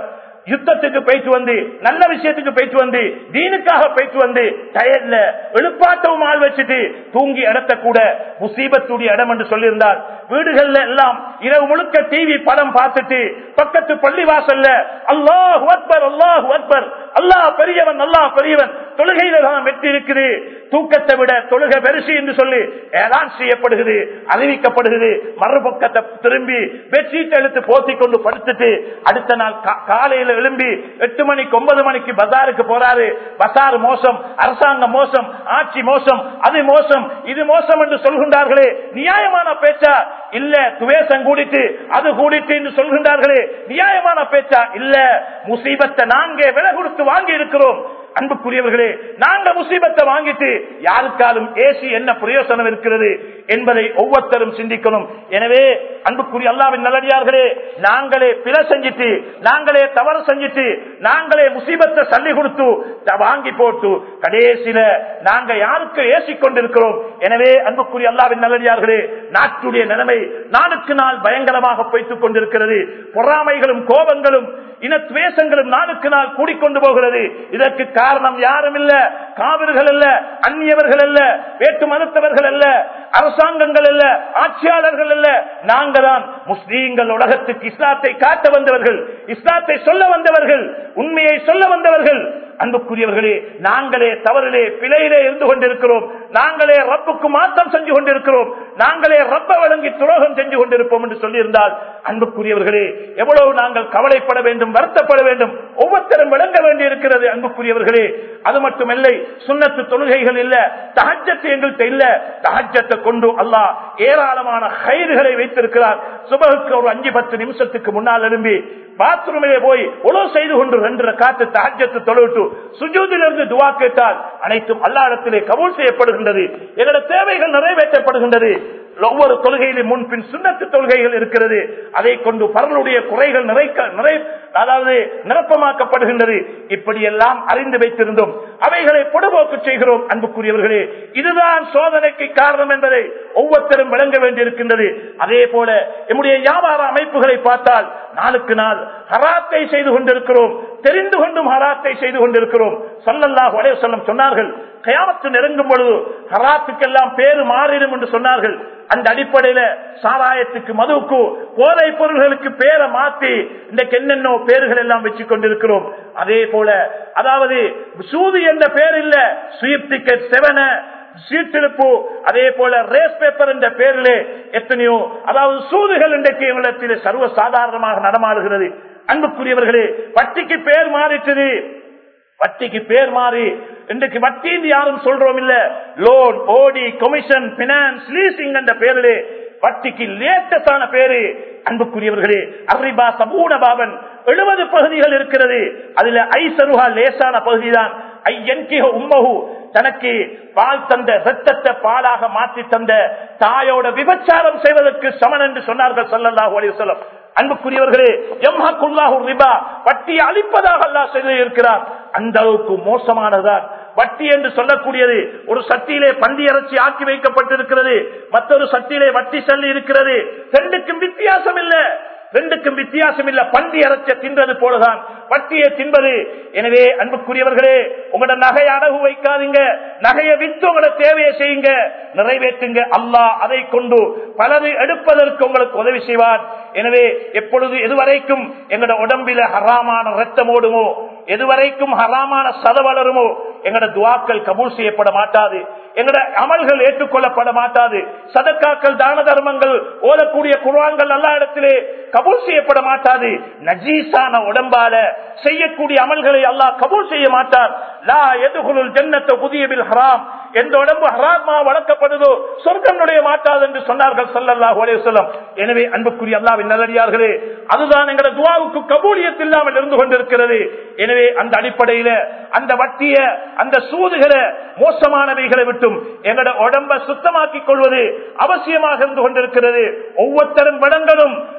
யுத்தத்துக்கு போயிட்டு வந்து நல்ல விஷயத்துக்கு போயிட்டு வந்து தீனுக்காக போயிட்டு வந்து டயர்ல எழுப்பாட்டவும் ஆள் வச்சுட்டு தூங்கி இடத்த கூட முசீபத்துடைய இடம் என்று சொல்லியிருந்தார் வீடுகள்ல எல்லாம் இரவு முழுக்க டிவி படம் பார்த்துட்டு பக்கத்து பள்ளி வாசல்ல அல்லாஹ் அக்பர் அல்லாஹ் அக்பர் அல்லாஹ் பெரியவன் அல்லாஹ் பெரியவன் தொழுகையில தான் வெற்றி இருக்குது தூக்கத்தை விட தொழுகை பெருசு என்று சொல்லி ஏதான் செய்யப்படுகிறது அறிவிக்கப்படுகிறது மறுபக்கத்தை திரும்பி பெட்ஷீட் எடுத்து போத்தி கொண்டு படுத்துட்டு அடுத்த நாள் கா- காலையில எழும்பி எட்டு மணிக்கு ஒன்பது மணிக்கு பஜாருக்கு போறாரு பசார் மோசம் அரசாங்கம் மோசம் ஆட்சி மோசம் அது மோசம் இது மோசம் என்று சொல்கின்றார்களே நியாயமான பேச்சா இல்ல துவேசம் கூடிட்டு அது கூடிட்டு என்று சொல்கின்றார்களே நியாயமான பேச்சா இல்ல முசீபத்தை நாங்க விலை கொடுத்து வாங்கி இருக்கிறோம் அன்புக்குரியவர்களே நாங்க முசீபத்தை வாங்கிட்டு யாருக்காலும் ஏசி என்ன பிரயோசனம் இருக்கிறது என்பதை ஒவ்வொருத்தரும் சிந்திக்கணும் எனவே அன்புக்குரிய அல்லாவின் நல்லடியார்களே நாங்களே பிற செஞ்சிட்டு நாங்களே தவறு செஞ்சிட்டு நாங்களே முசீபத்தை சல்லி கொடுத்து த- வாங்கி போட்டு கடைசியில நாங்க யாருக்கு ஏசி கொண்டிருக்கிறோம் எனவே அன்புக்குரிய அல்லாவின் நல்லடியார்களே நாட்டுடைய நிலைமை நாளுக்கு நாள் பயங்கரமாக போய்த்துக் கொண்டிருக்கிறது பொறாமைகளும் கோபங்களும் இன துவேஷங்களும் நாளுக்கு நாள் கூடிக்கொண்டு போகிறது இதற்கு காரணம் யாரும் இல்ல காவிர்கள் அல்ல அந்நியவர்கள் அல்ல வேட்டு மறுத்தவர்கள் அல்ல அரசாங்கங்கள் அல்ல ஆட்சியாளர்கள் அல்ல நாங்க தான் முஸ்லீம்கள் உலகத்துக்கு இஸ்லாத்தை காட்ட வந்தவர்கள் இஸ்லாத்தை சொல்ல வந்தவர்கள் உண்மையை சொல்ல வந்தவர்கள் அன்புக்குரியவர்களே நாங்களே தவறிலே பிழையிலே இருந்து கொண்டிருக்கிறோம் நாங்களே ரப்புக்கு மாற்றம் செஞ்சு கொண்டிருக்கிறோம் நாங்களே ரப்ப வழங்கி துரோகம் செஞ்சு கொண்டிருப்போம் என்று சொல்லியிருந்தால் அன்புக்குரியவர்களே எவ்வளவு நாங்கள் கவலைப்பட வேண்டும் வருத்தப்பட வேண்டும் ஒவ்வொருத்தரும் விளங்க வேண்டி இருக்கிறது அன்புக்குரியவர்களே அது மட்டுமில்லை சுண்ணத்து தொழுகைகள் இல்ல தஹஜத்து எங்கள்கிட்ட இல்ல தஹஜத்தை கொண்டு அல்லாஹ் ஏராளமான கயிறுகளை வைத்திருக்கிறார் சுபகுக்கு ஒரு அஞ்சு பத்து நிமிஷத்துக்கு முன்னால் எழும்பி பாத்ரூமிலே போய் உழவு செய்து கொண்டு ரெண்டு காத்து தஹஜத்து தொழுவிட்டு சுஜூதிலிருந்து துவா கேட்டால் அனைத்தும் அல்லாடத்திலே கபூல் செய்யப்படுகின்றது எங்களோட தேவைகள் நிறைவேற்றப்படுகின்றது ஒவ்வொரு தொழுகையிலும் முன்பின் சுண்ணத்து தொழுகைகள் இருக்கிறது அதை கொண்டு பரலுடைய குறைகள் நிறைக்க நிறை அதாவது நிரப்பமாக்கப்படுகின்றது இப்படியெல்லாம் அறிந்து வைத்திருந்தோம் அவைகளை பொடுபோக்கு செய்கிறோம் அன்புக்குரியவர்களே இதுதான் சோதனைக்கு காரணம் என்பதை ஒவ்வொருத்தரும் விளங்க வேண்டியிருக்கின்றது அதே போல நம்முடைய வியாபார அமைப்புகளை பார்த்தால் நாளுக்கு நாள் ஹராத்தை செய்து கொண்டிருக்கிறோம் தெரிந்து கொண்டும் ஹராத்தை செய்து கொண்டிருக்கிறோம் சல்லல்லாஹு அலைஹி வஸல்லம் சொன்னார்கள் கயாமத்து நெருங்கும் பொழுது ஹராத்துக்கெல்லாம் பேரு மாறிடும் என்று சொன்னார்கள் அந்த அடிப்படையில சாராயத்துக்கு மதுவுக்கு போதை பொருள்களுக்கு பேரை மாத்தி இன்றைக்கு என்னென்ன பேர்கள் எல்லாம் வச்சு கொண்டிருக்கிறோம் அதே போல அதாவது சூது என்ற பேர் இல்ல ஸ்வீப் டிக்கெட் செவன சீட்டிருப்பு அதே போல ரேஸ் பேப்பர் என்ற பேரிலே எத்தனையோ அதாவது சூதுகள் இன்றைக்கு எங்களிடத்திலே சர்வ சாதாரணமாக நடமாடுகிறது அன்புக்குரியவர்களே வட்டிக்கு பேர் மாறிட்டது வட்டிக்கு பேர் மாறி இன்றைக்கு வட்டின்னு யாரும் சொல்றோம் இல்ல லோன் ஓடி கமிஷன் பினான்ஸ் லீசிங் என்ற பேரிலே வட்டிக்கு லேட்டஸ்டான பேரு அன்புக்குரியவர்களே அரிபா சபூன பாபன் எழுபது பகுதிகள் இருக்கிறது அதுல ஐசருகா லேசான பகுதிதான் ஐயன்கிக உம்மகு தனக்கு பால் தந்த ரத்தத்தை பாலாக மாற்றி தந்த தாயோட விபச்சாரம் செய்வதற்கு சமன் என்று சொன்னார்கள் சொல்லல்லாஹு அலைஹி வஸல்லம் அன்புக்குரியவர்களே எம்ஹக்குல்லாஹு ரிபா வட்டியை அழிப்பதாக அல்லாஹ் சொல்லி இருக்கிறார் அந்த அளவுக்கு மோசமானதான் வட்டி என்று சொல்லக்கூடியது ஒரு சட்டியிலே பந்தி இறைச்சி ஆக்கி வைக்கப்பட்டிருக்கிறது மற்றொரு சட்டியிலே வட்டி சல்லி இருக்கிறது ரெண்டுக்கும் வித்தியாசம் இல்ல ரெண்டுக்கும் வித்தியாசம் இல்ல பண்டி அரைச்ச தின்றது போலதான் வட்டியை தின்பது எனவே அன்புக்குரியவர்களே உங்களோட நகையை அடகு வைக்காதீங்க நகையை வித்து உங்களோட தேவையை செய்யுங்க நிறைவேற்றுங்க அல்லாஹ் அதை கொண்டு பலது எடுப்பதற்கு உங்களுக்கு உதவி செய்வார் எனவே எப்பொழுது எதுவரைக்கும் எங்களோட உடம்பில ஹராமான ரத்தம் ஓடுமோ எதுவரைக்கும் ஹராமான சத வளருமோ எங்களோட துவாக்கள் கபூல் செய்யப்பட மாட்டாது எங்களோட அமல்கள் ஏற்றுக்கொள்ளப்பட மாட்டாது சதக்காக்கள் தான தர்மங்கள் ஓதக்கூடிய குர்ஆன்கள் எல்லா இடத்திலே கபூல் செய்யப்பட மாட்டாது நஜீஸான உடம்பால செய்யக்கூடிய அமல்களை அல்லாஹ் கபூல் செய்ய மாட்டார் லா எதுகுலுல் ஜன்னத்தை புதியபில் ஹராம் எந்த உடம்பு ஹராமா வளர்க்கப்படுதோ சொர்க்கம் நுழைய மாட்டாது என்று சொன்னார்கள் சல்லல்லாஹு அலைஹி வஸல்லம் எனவே அன்புக்குரிய அல்லாவின் நல்லடியார்களே அதுதான் எங்களோட துவாவுக்கு கபூலியத் இல்லாமல் இருந்து கொண்டிருக்கிறது எனவே அந்த அடிப்படையில அந்த வட்டிய அந்த சூதுகளை மோசமானவைகளை விட்டும் எங்களோட உடம்ப சுத்தமாக்கிக் கொள்வது அவசியமாக இருந்து கொண்டிருக்கிறது ஒவ்வொருத்தரும் விடங்களும்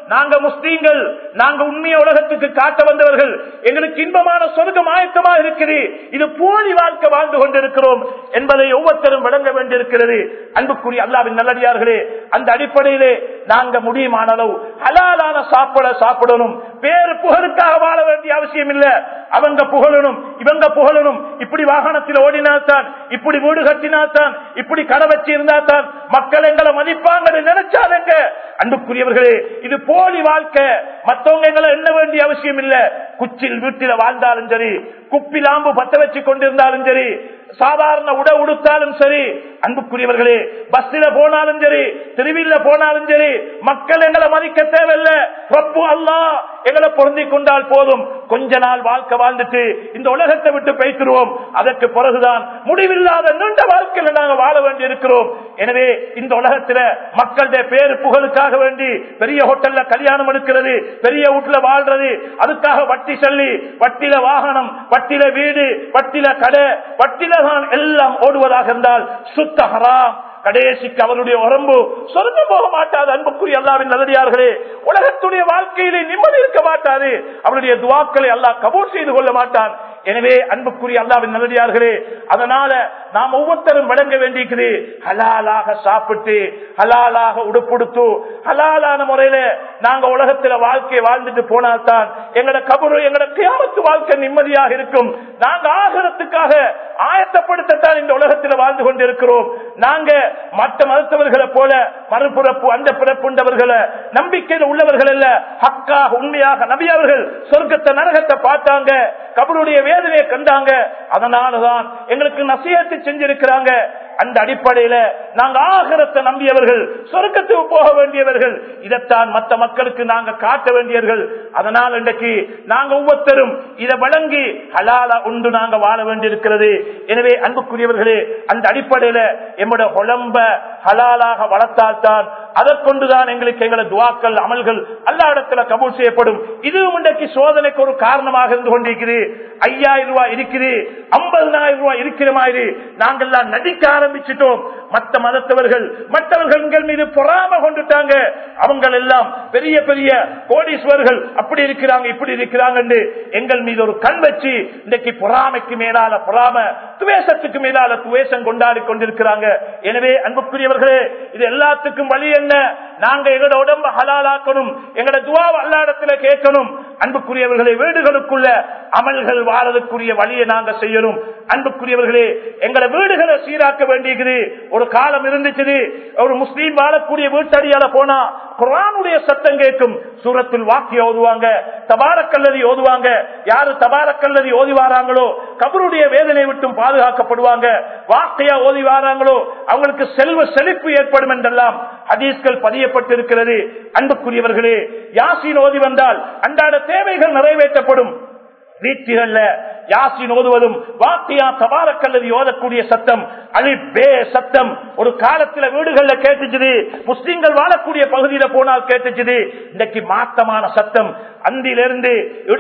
நாங்க முஸ்லீம்கள் நாங்க உண்மைய உலகத்துக்கு காட்ட வந்தவர்கள் எங்களுக்கு இன்பமான சொர்க்கம் ஆயத்தமாக இருக்குது இது போலி வாழ்க்கை வாழ்ந்து கொண்டிருக்கிறோம் என்பதை ஒவ்வொருத்தரும் விளங்க வேண்டியிருக்கிறது அன்புக்குரிய அல்லாவின் நல்லடியார்களே அந்த அடிப்படையிலே நாங்க முடியுமான அளவு ஹலாலான சாப்பிட சாப்பிடணும் வேறு புகழுக்காக வாழ வேண்டிய அவசியம் இல்ல அவங்க புகழணும் இவங்க புகழணும் இப்படி வாகனத்தில் ஓடினால்தான் இப்படி வீடு கட்டினால்தான் இப்படி கடை வச்சு இருந்தால்தான் மக்கள் எங்களை மதிப்பாங்க நினைச்சாதங்க அன்புக்குரியவர்களே இது போலி வாழ்க்கை மத்தவங்க எங்களை எண்ண வேண்டிய அவசியம் இல்ல குச்சில் வீட்டில வாழ்ந்தாலும் சரி குப்பி லாம்பு பத்த வச்சு கொண்டிருந்தாலும் சரி சாதாரண உட உடுத்தாலும் சரி அன்புக்குரியவர்களே பஸ்ல போனாலும் சரி திருவில்ல போனாலும் சரி மக்கள் எங்களை மதிக்க தேவையில்லை ரப்பு அல்லா எங்களை பொருந்தி கொண்டால் போதும் கொஞ்ச நாள் வாழ்க்கை வாழ்ந்துட்டு இந்த உலகத்தை விட்டு பேசிடுவோம் அதற்கு பிறகுதான் முடிவில்லாத நீண்ட வாழ்க்கையில நாங்க வாழ வேண்டி இருக்கிறோம் எனவே இந்த உலகத்துல மக்களுடைய பேரு புகழுக்காக வேண்டி பெரிய ஹோட்டல்ல கல்யாணம் எடுக்கிறது பெரிய வீட்டுல வாழ்றது அதுக்காக வட்டி சொல்லி வட்டில வாகனம் வட்டில வீடு வட்டில கடை வட்டில தான் எல்லாம் ஓடுவதாக இருந்தால் சுத்த ஹராம் கடைசிக்கு அவருடைய உடம்பு சொர்க்கம் போக மாட்டாது அன்புக்குரிய அல்லாவின் நல்லடியார்களே உலகத்துடைய வாழ்க்கையிலே நிம்மதி இருக்க மாட்டாது அவருடைய துவாக்களை அல்லாஹ் கபூர் செய்து கொள்ள மாட்டான் எனவே அன்புக்குரிய அல்லாவின் நல்லடியார்களே அதனால நாம் ஒவ்வொருத்தரும் வழங்க வேண்டியிருக்குது ஹலாலாக சாப்பிட்டு ஹலாலாக உடுப்புடுத்து ஹலாலான முறையில நாங்க உலகத்துல வாழ்க்கை வாழ்ந்துட்டு போனால்தான் எங்கட கபரு எங்கட கியாமத்து வாழ்க்கை நிம்மதியாக இருக்கும் நாங்க ஆகரத்துக்காக ஆயத்தப்படுத்தத்தான் இந்த உலகத்தில் வாழ்ந்து கொண்டிருக்கிறோம் நாங்க மற்ற மருத்துவர்களை போல மறுபிறப்பு அந்த பிறப்புண்டவர்களை நம்பிக்கையில் உள்ளவர்கள் அல்ல ஹக்காக உண்மையாக நபி அவர்கள் சொர்க்கத்தை நரகத்தை பார்த்தாங்க கபருடைய வேதனையை கண்டாங்க அதனாலதான் எங்களுக்கு நசியத்தை செஞ்சிருக்கிறாங்க அந்த அடிப்படையில நாங்க ஆகரத்தை நம்பியவர்கள் சொர்க்கத்துக்கு போக வேண்டியவர்கள் இதைத்தான் மற்ற மக்களுக்கு நாங்க காட்ட வேண்டியவர்கள் அதனால் இன்றைக்கு நாங்க ஒவ்வொருத்தரும் இதை வழங்கி ஹலாலா உண்டு நாங்க வாழ வேண்டியிருக்கிறது எனவே அன்புக்குரியவர்களே அந்த அடிப்படையில எம்முடைய உடம்ப ஹலாலாக வளர்த்தால்தான் அதை கொண்டுதான் எங்களுக்கு எங்களது துவாக்கள் அமல்கள் எல்லா இடத்துல கபூல் செய்யப்படும் இதுவும் இன்றைக்கு சோதனைக்கு ஒரு காரணமாக இருந்து கொண்டிருக்கிறது ஐயாயிரம் ரூபாய் இருக்குது ஐம்பதனாயிரம் ரூபாய் இருக்கிற மாதிரி நாங்கெல்லாம் நடிக்க ஆரம்பிச்சிட்டோம் மற்ற மதத்தவர்கள் மற்றவர்கள் மீது பொறாம கொண்டுட்டாங்க அவங்க எல்லாம் பெரிய பெரிய கோடீஸ்வரர்கள் அப்படி இருக்கிறாங்க இப்படி இருக்கிறாங்க எங்கள் மீது ஒரு கண் வச்சு இன்னைக்கு பொறாமைக்கு மேலால பொறாம துவேசத்துக்கு மேலால துவேசம் கொண்டாடி கொண்டிருக்கிறாங்க எனவே அன்புக்குரியவர்களே இது எல்லாத்துக்கும் வழி என்ன நாங்க எங்களோட உடம்ப ஹலாலாக்கணும் எங்களோட துவா எல்லா இடத்துல கேட்கணும் அன்புக்குரியவர்களே வீடுகளுக்குள்ள அமல்கள் வாழறதுக்குரிய வழியை நாங்க செய்யணும் அன்புக்குரியவர்களே எங்களை வீடுகளை சீராக்க வேண்டியது ஒரு காலம் இருந்துச்சு ஒரு முஸ்லீம் வாழக்கூடிய வீட்டடியால போனா குரானுடைய சத்தம் கேட்கும் சூரத்தில் வாக்கிய ஓதுவாங்க தபாரக்கல்லதி ஓதுவாங்க யாரு தபாரக்கல்லதி ஓதி வாராங்களோ கபருடைய வேதனை விட்டும் பாதுகாக்கப்படுவாங்க வாக்கையா ஓதி வாராங்களோ அவங்களுக்கு செல்வ செழிப்பு ஏற்படும் என்றெல்லாம் ஹதீஸ்கள் பதியப்பட்டிருக்கிறது அன்புக்குரியவர்களே யாசின் ஓதி வந்தால் அன்றாட தேவைகள் நிறைவேற்றப்படும் வீட்டிகள்ல யாசின் ஓதுவதும் வாக்கியா தபாரக்கல்லதி ஓதக்கூடிய சத்தம் அலி பே சத்தம் ஒரு காலத்துல வீடுகள்ல கேட்டுச்சுது முஸ்லிம்கள் வாழக்கூடிய பகுதியில போனால் கேட்டுச்சுது இன்னைக்கு மாத்தமான சத்தம் அந்திலிருந்து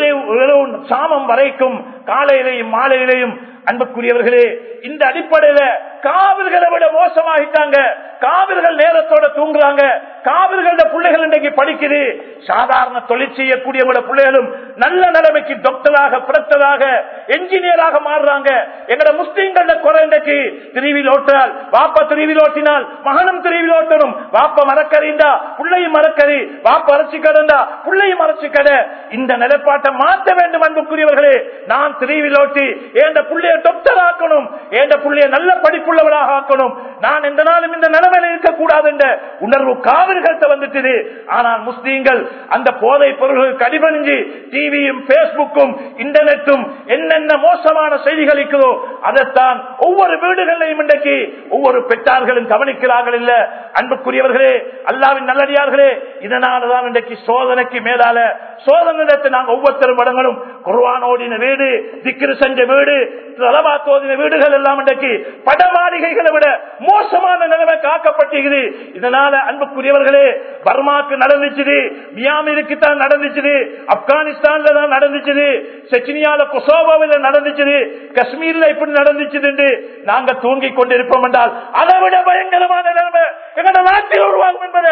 சாமம் வரைக்கும் காலையிலையும் மாலையிலையும் அன்புக்குரியவர்களே இந்த அடிப்படையில காவிர்களை விட மோசமாகிட்டாங்க காவிர்கள் நேரத்தோட தூங்குறாங்க காவிர்கள பிள்ளைகள் இன்றைக்கு படிக்குது சாதாரண தொழில் செய்யக்கூடிய பிள்ளைகளும் நல்ல நிலைமைக்கு டாக்டராக பிறத்ததாக என்ஜினியராக மாறுறாங்க எங்கட முஸ்லீம்கள குறை இன்றைக்கு திருவில் ஓட்டினால் வாப்பா திருவில் ஓட்டினால் மகனும் திருவில் ஓட்டணும் வாப்ப மரக்கறிந்தா பிள்ளையும் மரக்கறி வாப்ப அரைச்சி கடந்தா பிள்ளையும் அரைச்சி கடை இந்த நிலைப்பாட்டை மாற்ற வேண்டும் அன்புக்குரியவர்களே நான் திருவில் ஓட்டி ஏண்ட பிள்ளைய டாக்டர் ஆக்கணும் ஏண்ட பிள்ளைய நல்ல படிப்புள்ளவராக ஆக்கணும் நான் எந்த நாளும் இந்த நிலைமையில இருக்கக்கூடாது என்ற உணர்வு காவிர்கள்ட்ட வந்துட்டு ஆனால் முஸ்லீம்கள் அந்த போதை பொருள்களுக்கு அடிபணிஞ்சு டிவியும் பேஸ்புக்கும் இன்டர்நெட்டும் என்னென்ன மோசமான செய்திகள் இருக்கிறதோ அதைத்தான் ஒவ்வொரு வீடுகளையும் இன்றைக்கு ஒவ்வொரு பெற்றார்களும் கவனிக்கிறார்கள் இல்ல அன்புக்குரியவர்களே அல்லாவின் நல்லடியார்களே இதனாலதான் இன்றைக்கு சோதனைக்கு மேலால சோதனை நாங்க ஒவ்வொருத்தரும் வழங்கணும் குர்வானோடின வீடு திக்கிரு செஞ்ச வீடு தலபாத்தோதின வீடுகள் எல்லாம் இன்றைக்கு படமாளிகைகளை விட மோசமான நிலைமை காக்கப்பட்டிருக்குது இதனால அன்புக்குரியவர்களே பர்மாக்கு நடந்துச்சு மியாமிற்கு தான் நடந்துச்சு ஆப்கானிஸ்தான்ல தான் நடந்துச்சு செச்சினியால கொசோவாவில் நடந்துச்சு காஷ்மீர்ல இப்படி நடந்துச்சு நாங்க தூங்கி கொண்டிருப்போம் என்றால் அதை விட பயங்கரமான நிலைமை எங்களோட நாட்டில் உருவாகும் என்பதை நாங்க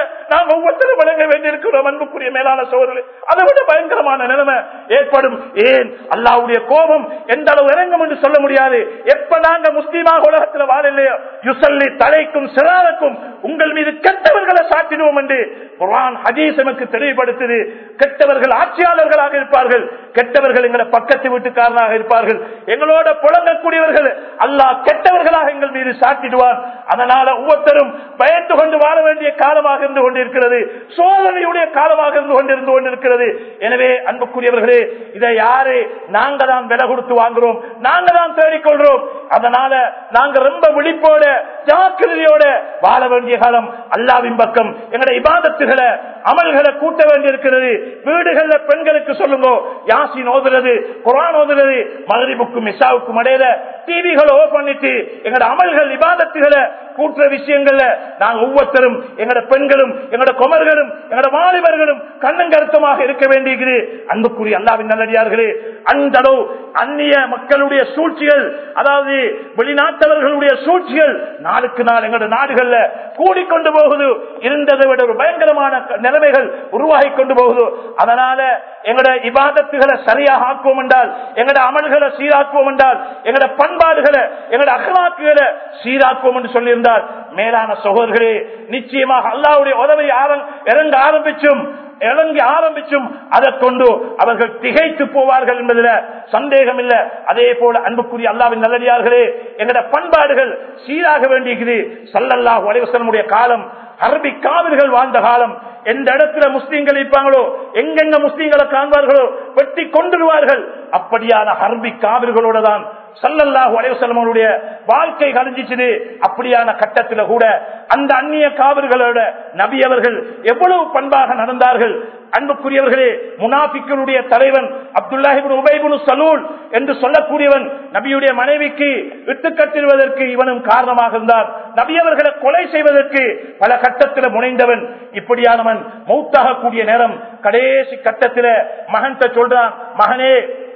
நாங்க ஒவ்வொருத்தரும் வழங்க வேண்டியிருக்கிறோம் அன்புக்குரிய மேலான சோழர்களே அதை விட பயங்கரமான நிலைமை ஏற்படும் ஏன் அல்லாவுடைய கோபம் எந்த அளவு இறங்கும் என்று சொல்ல முடியாது எப்ப நாங்க முஸ்லீமாக உலகத்தில் வாழலையோ யுசல்லி தலைக்கும் சிறாருக்கும் உங்கள் மீது கெட்டவர்களை சாட்டிடுவோம் என்று குர்ஆன் ஹதீஸ் நமக்கு தெளிவுபடுத்துது கெட்டவர்கள் ஆட்சியாளர்களாக இருப்பார்கள் கெட்டவர்கள் எங்களை பக்கத்து வீட்டுக்காரனாக இருப்பார்கள் எங்களோட புழங்கக்கூடியவர்கள் அல்லாஹ் கெட்டவர்களாக எங்கள் மீது சாட்டிடுவார் அதனால ஒவ்வொருத்தரும் பயந்து கொண்டு வாழ வேண்டிய காலமாக இருந்து கொண்டிருக்கிறது சோதனையுடைய காலமாக இருந்து கொண்டிருந்து கொண்டிருக்கிறது எனவே அன்புக்குரியவர்களே இதை யாரு நாங்க தான் விலை கொடுத்து வாங்குறோம் நாங்க தான் தேடிக்கொள்றோம் அதனால நாங்க ரொம்ப விழிப்போட ஜாக்கிரதையோட வாழ வேண்டிய காலம் அல்லாவின் பக்கம் எங்களுடைய இபாதத்துகளை அமல்களை கூட்ட வேண்டியிருக்கிறது வீடுகள்ல பெண்களுக்கு சொல்லுங்க யாசின் ஓதுறது குரான் ஓதுறது மகரிபுக்கும் மிசாவுக்கும் இடையில டிவிகளை ஓ பண்ணிட்டு எங்களோட அமல்கள் இபாதத்துகளை கூட்டுற விஷயங்கள்ல நாங்க ஒவ்வொருத்தரும் எங்களோட பெண்களும் எங்களோட குமர்களும் எங்களோட வாலிபர்களும் கண்ணன் கருத்தமாக இருக்க வேண்டியது அன்புக்குரிய அல்லாவின் நல்லடியார்களே அந்த அளவு அந்நிய மக்களுடைய சூழ்ச்சிகள் அதாவது வெளிநாட்டவர்களுடைய சூழ்ச்சிகள் நாளுக்கு நாள் எங்களோட நாடுகள்ல கூடிக்கொண்டு போகுது இருந்ததை விட ஒரு பயங்கரமான நிலைமைகள் உருவாகி கொண்டு போகுது அதனால எங்களோட இபாதத்துகளை சரியாக ஆக்குவோம் என்றால் எங்களோட அமல்களை சீராக்குவோம் என்றால் எங்களோட பண்பாடுகளை எங்களோட அகலாக்குகளை சீராக்குவோம் என்று சொல்லியிருந்தால் மேலான சகோதரர்களே நிச்சயமாக அல்லாவுடைய உதவி ஆரம்- இறங்க ஆரம்பிச்சும் இறங்கி ஆரம்பிச்சும் அதை கொண்டு அவர்கள் திகைத்து போவார்கள் என்பதில் சந்தேகம் இல்ல அதே போல அன்புக்குரிய அல்லாவின் நல்லடியார்களே எங்கட பண்பாடுகள் சீராக வேண்டியது சல்லல்லாஹு அலைவசனுடைய காலம் அரபி காவிர்கள் வாழ்ந்த காலம் எந்த இடத்துல முஸ்லீம்கள் இருப்பாங்களோ எங்கெங்க முஸ்லீம்களை காண்பார்களோ வெட்டி கொண்டுடுவார்கள் அப்படியான அரபி காவிர்களோட தான் சல்லல்லாஹு அலைவசல்லமனுடைய வாழ்க்கை கழிஞ்சிச்சது அப்படியான கட்டத்தில் கூட அந்த அந்நிய காவிர்களோட நபி அவர்கள் எவ்வளவு பண்பாக நடந்தார்கள் அன்புக்குரியவர்களே முனாபிக்களுடைய தலைவன் அப்துல்லாஹிபின் உபைபுனு சலூல் என்று சொல்லக்கூடியவன் நபியுடைய மனைவிக்கு விட்டுக்கட்டிடுவதற்கு இவனும் காரணமாக இருந்தார் நபி அவர்களை கொலை செய்வதற்கு பல கட்டத்தில் முனைந்தவன் இப்படியானவன் மௌத்தாகக்கூடிய நேரம் கடைசி கட்டத்தில் மகன்கிட்ட சொல்றான் மகனே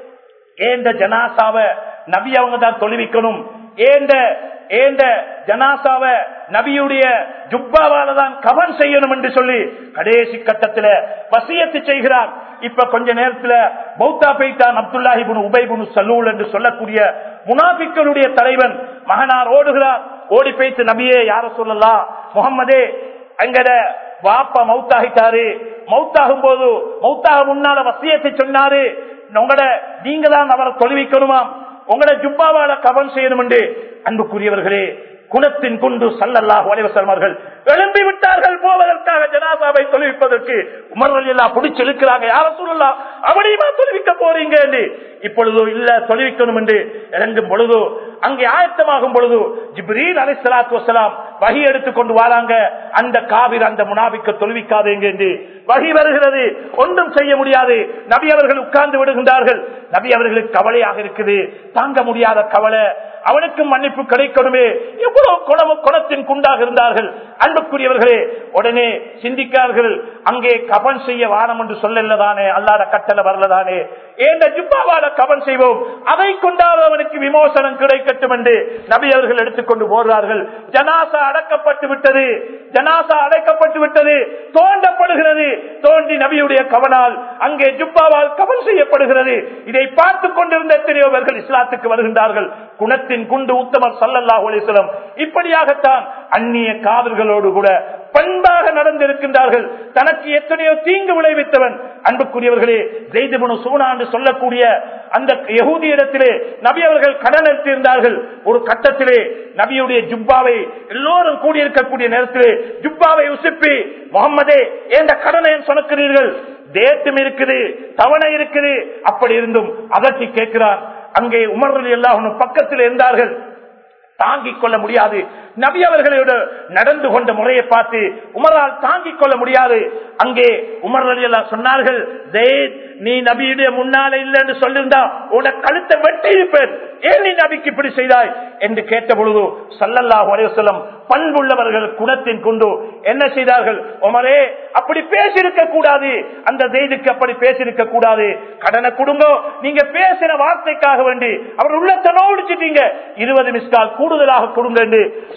ஏந்த ஜனாசாவ நபி அவங்க தான் தொழுவிக்கணும் ஏந்த ஏந்த ஜனாசாவ நபியுடைய ஜுப்பாவால தான் கவன் செய்யணும் என்று சொல்லி கடைசி கட்டத்தில் வசியத்து செய்கிறார் இப்ப கொஞ்ச நேரத்தில் பௌத்தா பைத்தான் அப்துல்லாஹிபுன் உபைபுன் சல்லூல் என்று சொல்லக்கூடிய முனாபிக்களுடைய தலைவன் மகனார் ஓடுகிறார் ஓடி பைத்து நபியே யார சொல்லலாம் முகம்மதே அங்கட வாப்பா மௌத்தாகிட்டாரு மௌத்தாகும் போது மௌத்தாக முன்னால வசியத்தை சொன்னாரு உங்களோட நீங்க தான் அவரை தொழுவிக்கணுமாம் உங்களோட ஜுப்பாவால கவன் செய்யணும் என்று அன்புக்குரியவர்களே குணத்தின் கொண்டு சல்லல்லாஹு அலைவசல்மார்கள் எழும்பி விட்டார்கள் போவதற்காக ஜனாசாவை தொழுவிப்பதற்கு உமர்கள் எல்லாம் பிடிச்சு இழுக்கிறாங்க யார சொல்லலாம் அவனையுமா தொழுவிக்க போறீங்க என்று இப்பொழுது இல்ல தொழுவிக்கணும் என்று இறங்கும் பொழுது அங்கே ஆயத்தமாகும் பொழுது ஜிப்ரீல் அலை சலாத்து வசலாம் வகி எடுத்துக் கொண்டு வராங்க அந்த காவிர் அந்த முனாபிக்க தொழுவிக்காதீங்க என்று வகி வருகிறது ஒன்றும் செய்ய முடியாது நபி அவர்கள் உட்கார்ந்து விடுகின்றார்கள் நபி அவர்களுக்கு கவலையாக இருக்குது தாங்க முடியாத கவலை அவனுக்கு மன்னிப்பு கிடைக்கணுமே எவ்வளவு குணம குணத்தின் குண்டாக இருந்தார்கள் அன்புக்குரியவர்களே உடனே சிந்திக்கார்கள் அங்கே கபன் செய்ய வானம் என்று சொல்லலதானே அல்லாத கட்டளை வரலதானே ஏந்த ஜுப்பாவால கபன் செய்வோம் அதை கொண்டால் அவனுக்கு விமோசனம் கிடைக்கட்டும் என்று நபி அவர்கள் எடுத்துக்கொண்டு போகிறார்கள் ஜனாசா அடக்கப்பட்டு விட்டது ஜனாசா அடைக்கப்பட்டு விட்டது தோண்டப்படுகிறது தோண்டி நபியுடைய கவனால் அங்கே ஜுப்பாவால் கவன் செய்யப்படுகிறது இதை பார்த்துக் கொண்டிருந்த எத்தனையோ பேர்கள் இஸ்லாத்துக்கு வருகின்றார்கள் குணத்தின் குண்டு உத்தமர் சல்லல்லா அலிஸ்லம் இப்படியாகத்தான் அந்நிய காதல்களோடு கூட பண்பாக நடந்திருக்கின்றார்கள் தனக்கு எத்தனையோ தீங்கு விளைவித்தவன் அன்புக்குரியவர்களே ஜெய்துபுனு சூனா என்று சொல்லக்கூடிய அந்த யகூதி இடத்திலே நபி அவர்கள் கடன் எடுத்திருந்தார்கள் ஒரு கட்டத்திலே நபியுடைய ஜுப்பாவை எல்லோரும் கூடியிருக்கக்கூடிய நேரத்திலே ஜுப்பாவை உசுப்பி முகம்மதே எந்த கடனை சொன்னக்கிறீர்கள் தேட்டும் இருக்குது தவணை இருக்குது அப்படி இருந்தும் அதட்டி கேட்கிறார் அங்கே உமர்கள் எல்லாம் பக்கத்தில் இருந்தார்கள் தாங்கிக் கொள்ள முடியாது நபி அவர்களோட நடந்து கொண்ட முறையை பார்த்து உமரால் தாங்கிக் கொள்ள முடியாது அங்கே உமர் அலி எல்லாம் சொன்னார்கள் ஜெயித் நீ நபியுடைய முன்னால இல்லை என்று சொல்லியிருந்தா உன கழுத்தை வெட்டி இருப்பேன் ஏன் நீ நபிக்கு இப்படி செய்தாய் என்று கேட்ட பொழுது சல்லல்லாஹு அலைவசல்லம் பண்புள்ளவர்கள் குணத்தின் கொண்டு என்ன செய்தார்கள் உமரே அப்படி பேசியிருக்க கூடாது அந்த ஜெயிதுக்கு அப்படி பேசியிருக்க கூடாது கடனை கொடுங்க நீங்க பேசின வார்த்தைக்காக வேண்டி அவர் உள்ளத்தை நோடிச்சிட்டீங்க இருபது மிஸ்கால் கூடுதலாக கொடுங்க என்று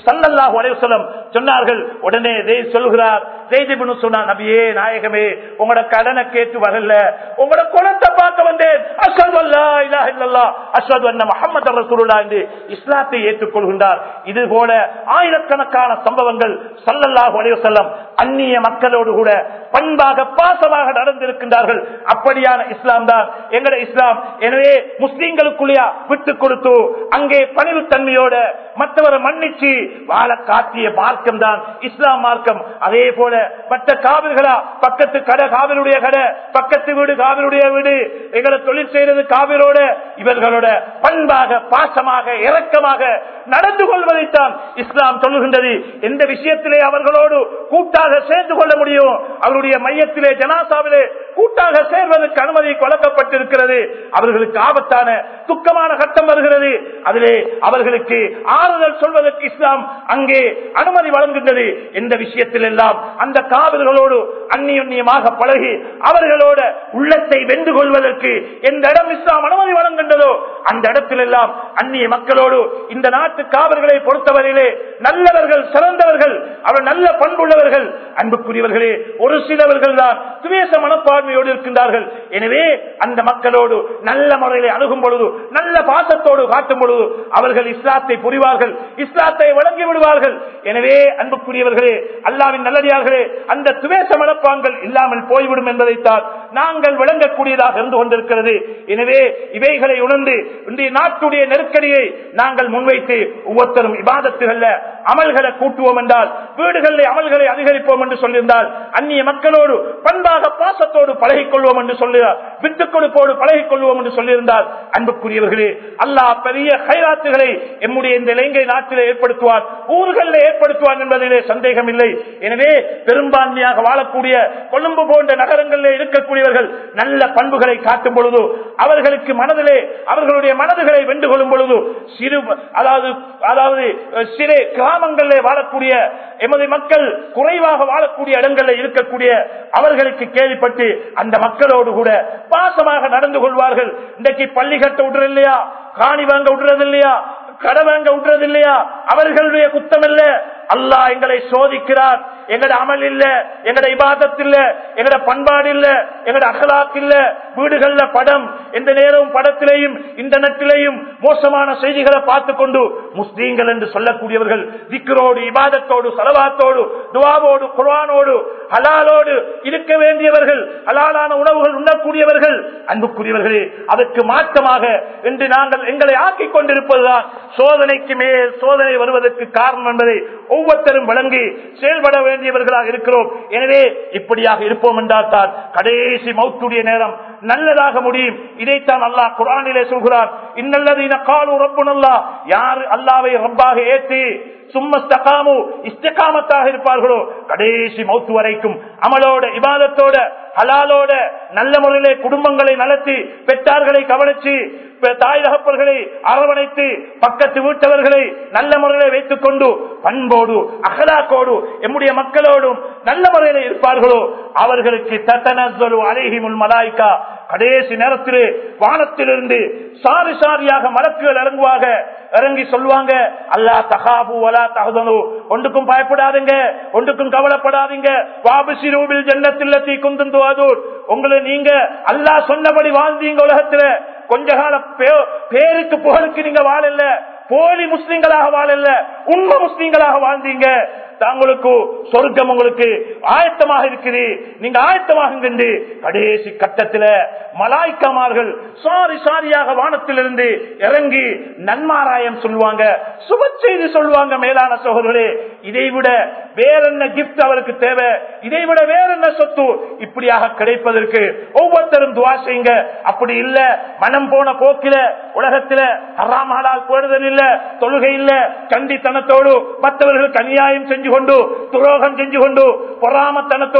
சல்லல்லாஹு அலைஹி வஸல்லம் சொன்னார்கள் உடனே ஜெயித் சொல்கிறார் ஜெயித் இப்னு சொன்னார் நபியே நாயகமே உங்களோட கடனை கேட்டு வரல உங்களோட குலத்தை பார்க்க வந்தேன் அஷ்ஹது அல்லா இலாஹ இல்லல்லாஹ் அஷ்ஹது அன்ன முஹம்மது ரசூலுல்லாஹ் என்று இஸ்லாத்தை ஏற்றுக்கொள்கின்றார் இது போல ஆயிரக்கணக்கான சம்பவங்கள் சல்லல்லாஹு அலைஹி வஸல்லம் அந்நிய மக்களோடு கூட பண்பாக பாசமாக நடந்திருக்கின்றார்கள் அப்படியான இஸ்லாம் தான் எங்கட இஸ்லாம் எனவே முஸ்லிம்களுக்குள்ளே விட்டு கொடுத்து அங்கே பணிவு தன்மையோட மற்றவரை மன்னிச்சு வாழ காட்டிய மார்க்கம் தான் இஸ்லாம் மார்க்கம் அதே போல மற்ற காவிர்களா பக்கத்து கடை காவிருடைய கடை பக்கத்து வீடு காவிருடைய வீடு எங்களை தொழில் செய்யறது காவிரோட இவர்களோட பண்பாக பாசமாக இரக்கமாக நடந்து கொள்வதைத்தான் இஸ்லாம் சொல்லுகின்றது எந்த விஷயத்திலே அவர்களோடு கூட்டாக சேர்ந்து கொள்ள முடியும் அவருடைய மையத்திலே ஜனாசாவிலே கூட்டாக சேர்வதற்கு அனுமதி வழங்கப்பட்டிருக்கிறது அவர்களுக்கு ஆபத்தான துக்கமான கட்டம் வருகிறது அதிலே அவர்களுக்கு ஆறுதல் சொல்வதற்கு இஸ்லாம் அங்கே அனுமதி வழங்குகின்றது எந்த விஷயத்தில் எல்லாம் அந்த காவல்களோடு அந்நியுன்னியமாக பழகி அவர்களோட உள்ளத்தை வென்று கொள்வதற்கு எந்த இடம் இஸ்லாம் அனுமதி வழங்குகின்றதோ அந்த இடத்தில் எல்லாம் அந்நிய மக்களோடு இந்த நாட்டு காவல்களை பொறுத்தவரையிலே நல்லவர்கள் சிறந்தவர்கள் அவர் நல்ல பண்புள்ளவர்கள் அன்புக்குரியவர்களே ஒரு சிலவர்கள் தான் துவேச மனப்பான்மையோடு இருக்கின்றார்கள் எனவே அந்த மக்களோடு நல்ல முறையிலே அணுகும் பொழுது நல்ல பாசத்தோடு காட்டும் பொழுது அவர்கள் இஸ்லாத்தை புரிவார்கள் இஸ்லாத்தை வழங்கி விடுவார்கள் எனவே அன்புக்குரியவர்களே அல்லாவின் நல்லடியார்களே அந்த துவேச மனப்பான்கள் இல்லாமல் போய்விடும் என்பதைத்தான் நாங்கள் விளங்கக்கூடியதாக இருந்து கொண்டிருக்கிறது எனவே இவைகளை உணர்ந்து இன்றைய நாட்டுடைய நெருக்கடியை நாங்கள் முன்வைத்து ஒவ்வொருத்தரும் இபாதத்துகள்ல அமல்களை கூட்டுவோம் என்றால் வீடுகளில் அமல்களை அதிகரிப்போம் என்று சொல்லியிருந்தால் அந்நிய மக்களோடு பண்பாக பாசத்தோடு பழகிக் கொள்வோம் என்று சொல்லுகிறார் விட்டுக் கொடுப்போடு பழகிக் கொள்வோம் என்று சொல்லியிருந்தால் அன்புக்குரியவர்களே அல்லாஹ் பெரிய கைராத்துகளை எம்முடைய இந்த இலங்கை நாட்டிலே ஏற்படுத்துவார் ஊர்களில் ஏற்படுத்துவார் என்பதிலே சந்தேகம் இல்லை எனவே பெரும்பான்மையாக வாழக்கூடிய கொழும்பு போன்ற நகரங்களிலே இருக்கக்கூடியவர்கள் நல்ல பண்புகளை காட்டும் பொழுது அவர்களுக்கு மனதிலே அவர்களுடைய மனதுகளை வென்று கொள்ளும் பொழுது சிறு அதாவது அதாவது அஹ், சிறு கிராமங்களிலே வாழக்கூடிய எமது மக்கள் குறைவாக வாழக்கூடிய இடங்களில் இருக்கக்கூடிய அவர்களுக்கு கேள்விப்பட்டு அந்த மக்களோடு கூட பாசமாக நடந்து கொள்வார்கள் இன்றைக்கு பள்ளி கட்ட விடுறது இல்லையா காணி வாங்க விடுறது இல்லையா கடை வாங்க விடுறது இல்லையா அவர்களுடைய குத்தம் இல்ல அல்லாஹ் எங்களை சோதிக்கிறார் எங்கட அமல் இல்ல எங்கட இபாதத் இல்ல எங்கட பண்பாடு இல்ல எங்கட அகலாக் இல்ல வீடுகள்ல படம் எந்த நேரமும் படத்திலேயும் இன்டர்நெட்டிலேயும் மோசமான செய்திகளை பார்த்து கொண்டு முஸ்லீம்கள் என்று சொல்லக்கூடியவர்கள் திக்கரோடு இபாதத்தோடு சலவாத்தோடு துவாவோடு குர்ஆனோடு ஹலாலோடு இருக்க வேண்டியவர்கள் ஹலாலான உணவுகள் உண்ணக்கூடியவர்கள் அன்புக்குரியவர்களே அதற்கு மாற்றமாக இன்று நாங்கள் எங்களை ஆக்கிக் கொண்டிருப்பதுதான் சோதனைக்கு மேல் சோதனை வருவதற்கு காரணம் என்பதை ஒவ்வொருத்தரும் வழங்கி செயல்பட வேண்டியவர்களாக இருக்கிறோம் எனவே இப்படியாக இருப்போம் என்றால் தான் கடைசி மௌத்துடைய நேரம் நல்லதாக முடியும் இதைத்தான் அல்லாஹ் குரானிலே சொல்கிறார் இன்னல்லதீன காலு ரப்புனல்லா யார் அல்லாவை ரப்பாக ஏற்றி சும்மஸ்தகாமு இஸ்தகாமத்தாக இருப்பார்களோ கடைசி மௌத்து வரைக்கும் அமலோட இபாதத்தோட ஹலாலோட நல்ல முறையிலே குடும்பங்களை நடத்தி பெற்றார்களை கவனிச்சு பெ- தாய் தகப்பர்களை அரவணைத்து பக்கத்து வீட்டவர்களை நல்ல முறையிலே வைத்துக் கொண்டு பண்போடு அகலாக்கோடு எம்முடைய மக்களோடும் நல்ல முறையில இருப்பார்களோ அவர்களுக்கு தத்தனஸ்வரு அலைஹிமுல் மலாய்க்கா கடைசி நேரத்திலே வானத்திலிருந்து சாரி சாரியாக மலக்குகள் இறங்குவாக இறங்கி சொல்லுவாங்க அல்லா தகாபு வலா தகதனு ஒன்றுக்கும் பயப்படாதீங்க ஒன்றுக்கும் கவலைப்படாதீங்க வாபிசி ரூபில் ஜன்னத்தில்லத்தி குந்தும் துவாதூர் உங்களை நீங்க அல்லாஹ் சொன்னபடி வாழ்ந்தீங்க உலகத்துல கொஞ்ச கால பே- பேருக்கு புகழுக்கு நீங்க வாழல போலி முஸ்லிம்களாக வாழல உண்மை முஸ்லிம்களாக வாழ்ந்தீங்க தாங்களுக்கு சொர்க்கம் உங்களுக்கு ஆயத்தமாக இருக்குது நீங்க ஆயத்தமாக கடைசி கட்டத்துல மலாய்க்கமார்கள் சாரி சாரியாக வானத்திலிருந்து இறங்கி நன்மாராயம் சொல்லுவாங்க சுப செய்தி சொல்லுவாங்க மேலான சகோதரர்களே இதை விட வேற என்ன கிஃப்ட் அவருக்கு தேவை இதை விட வேற என்ன சொத்து இப்படியாக கிடைப்பதற்கு ஒவ்வொருத்தரும் துவா செய்யுங்க அப்படி இல்ல மனம் போன போக்கில உலகத்தில ஹராமாலால் போடுதல் இல்ல தொழுகை இல்ல கண்டித்தனத்தோடு மற்றவர்களுக்கு அநியாயம் செஞ்சு கொண்டு துரோகம் செஞ்சு கொண்டு பொறாமத்தனத்தோடு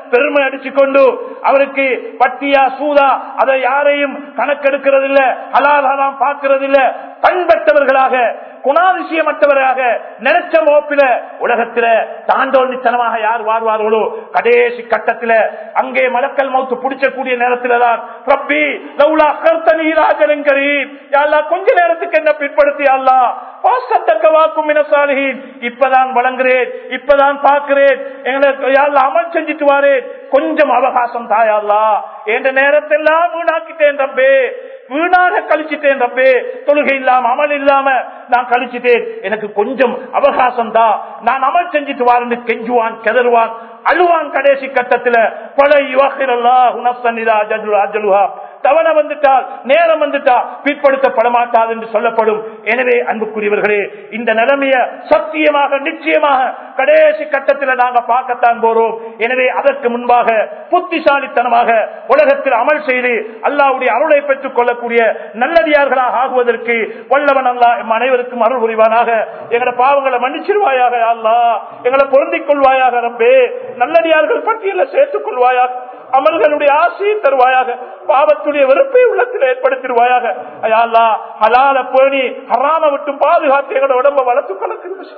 பெருமை அடிச்சு கொண்டு அவருக்கு பட்டியா சூதா அதை யாரையும் கணக்கெடுக்கிறது இல்ல ஹலாலாம் பார்க்கிறது இல்ல பண்பட்டவர்களாக குணாதிசயமற்றவராக நினைச்ச மோப்பில உலகத்தில தாண்டோன்னித்தனமாக யார் வாழ்வார்களோ கடைசி கட்டத்தில அங்கே மலக்கல் மௌத்து பிடிச்சக்கூடிய நேரத்தில தான் ரப்பி லவுலா கர்த்தனி ராஜலங்கரீன் யாழ்லா கொஞ்ச நேரத்துக்கு என்ன பிற்படுத்தி அல்லா பாசத்தக்கவாக்கும் மினசாலிகின் இப்பதான் வழங்குறேன் இப்பதான் பார்க்கிறேன் எங்களுக்கு யாழ்லா அமல் செஞ்சுட்டு வாரேன் கொஞ்சம் அவகாசம் தாயல்லா என்ற நேரத்தெல்லாம் வீணாக்கிட்டேன் ரப்பே வீணாக கழிச்சிட்டேன் ரப்பே தொழுகை இல்லாம அமல் இல்லாம நான் கழிச்சிட்டேன் எனக்கு கொஞ்சம் அவகாசம் தான் நான் அமல் செஞ்சுட்டு வாரன்னு கெஞ்சுவான் கெதறுவான் அழுவான் கடைசி கட்டத்துல பல யுவகிரல்லா உனசன்னிதா அஜலுஹா தவணை வந்துட்டால் நேரம் வந்துட்டா பிற்படுத்தப்பட மாட்டாது என்று சொல்லப்படும் எனவே அன்புக்குரியவர்களே இந்த நிலைமைய சத்தியமாக நிச்சயமாக கடைசி கட்டத்தில் நாங்க பார்க்கத்தான் போறோம் எனவே அதற்கு முன்பாக புத்திசாலித்தனமாக உலகத்தில் அமல் செய்து அல்லாவுடைய அருளை பெற்றுக் கொள்ளக்கூடிய நல்லடியார்களாக ஆகுவதற்கு வல்லவன் அல்லா எம் அனைவருக்கும் அருள் புரிவானாக எங்களோட பாவங்களை மன்னிச்சிருவாயாக அல்லா எங்களை பொருந்திக் கொள்வாயாக ரப்பே நல்லடியார்கள் பட்டியல சேர்த்துக் கொள்வாயாக அமல்களுடைய ஆசையை தருவாயாக பாவத்துடைய வெறுப்பை உள்ளத்தில் ஏற்படுத்திடுவாயாக அயாலா ஹலால பேணி ஹராம விட்டு பாதுகாத்து எங்களோட உடம்ப வளர்த்து கலக்கு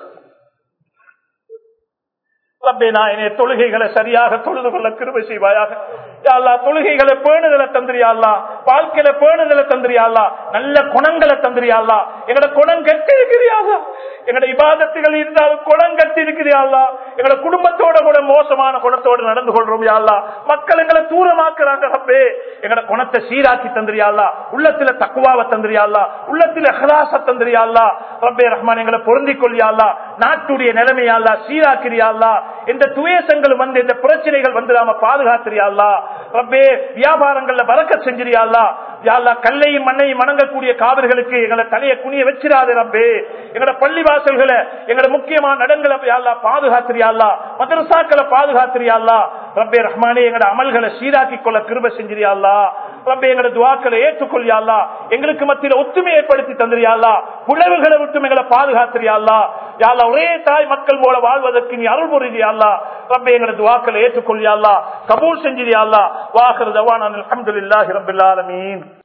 தொழுகைகளை சரியாக தொழுது கொள்ள கிருபை செய்வாயாக யாழ்லா தொழுகைகளை பேணுதலை தந்திரியாள்லா வாழ்க்கையில பேணுதலை தந்திரியாள்லா நல்ல குணங்களை தந்திரியாள்லா எங்களோட குணம் கட்டி இருக்கிறியாளா எங்களோட இபாதத்துகள் இருந்தாலும் குணம் கட்டி இருக்கிறியாள்லா எங்களோட குடும்பத்தோட கூட மோசமான குணத்தோடு நடந்து கொள்றோம் யாழ்லா மக்கள் எங்களை தூரமாக்குறாங்க ரப்பே எங்களோட குணத்தை சீராக்கி தந்திரியாள்லா உள்ளத்துல தக்குவாவை தந்திரியாள்லா உள்ளத்துல ஹலாச தந்திரியாள்லா ரப்பே ரஹ்மான் எங்களை பொருந்திக் கொள்ளியாள்லா நாட்டுடைய நிலைமையாள்லா சீராக்கிறியாள்லா இந்த துவேசங்கள் வந்து இந்த பிரச்சனைகள் வந்து நாம பாதுகாத்திரியாள்லா ரப்பே வியாபாரங்கள்ல வரக்க செஞ்சிரியாள்லா யாழ்லா கல்லையும் மண்ணையும் வணங்கக்கூடிய காவிர்களுக்கு எங்களை தலையை குனிய வச்சிடாது ரப்பே எங்களோட பள்ளி வாசல்களை எங்களோட முக்கியமான நடங்களை யாழ்லா பாதுகாத்திரியாள்லா மதரசாக்களை பாதுகாத்திரியாள்லா ரப்பே ரஹ்மானே எங்களோட அமல்களை சீராக்கி கொள்ள கிருப செஞ்சிரியாள்லா ரப்பே எங்களோட துவாக்களை ஏற்றுக்கொள்ளியாள்லா எங்களுக்கு மத்தியில ஒத்துமை ஏற்படுத்தி தந்திரியாள்லா உழவுகளை விட்டு எங்களை பாதுகாத்திரியாள்லா யாழ்லா ஒரே தாய் மக்கள் போல வாழ்வதற்கு நீ அருள் புரிதியாள்லா ரப்பே எங்களோட துவாக்களை ஏற்றுக்கொள்ளியாள்லா கபூல் செஞ்சிரியாள்லா வாஹர் தவான் அலமதுல்லாஹி ரபில் ஆலமீன்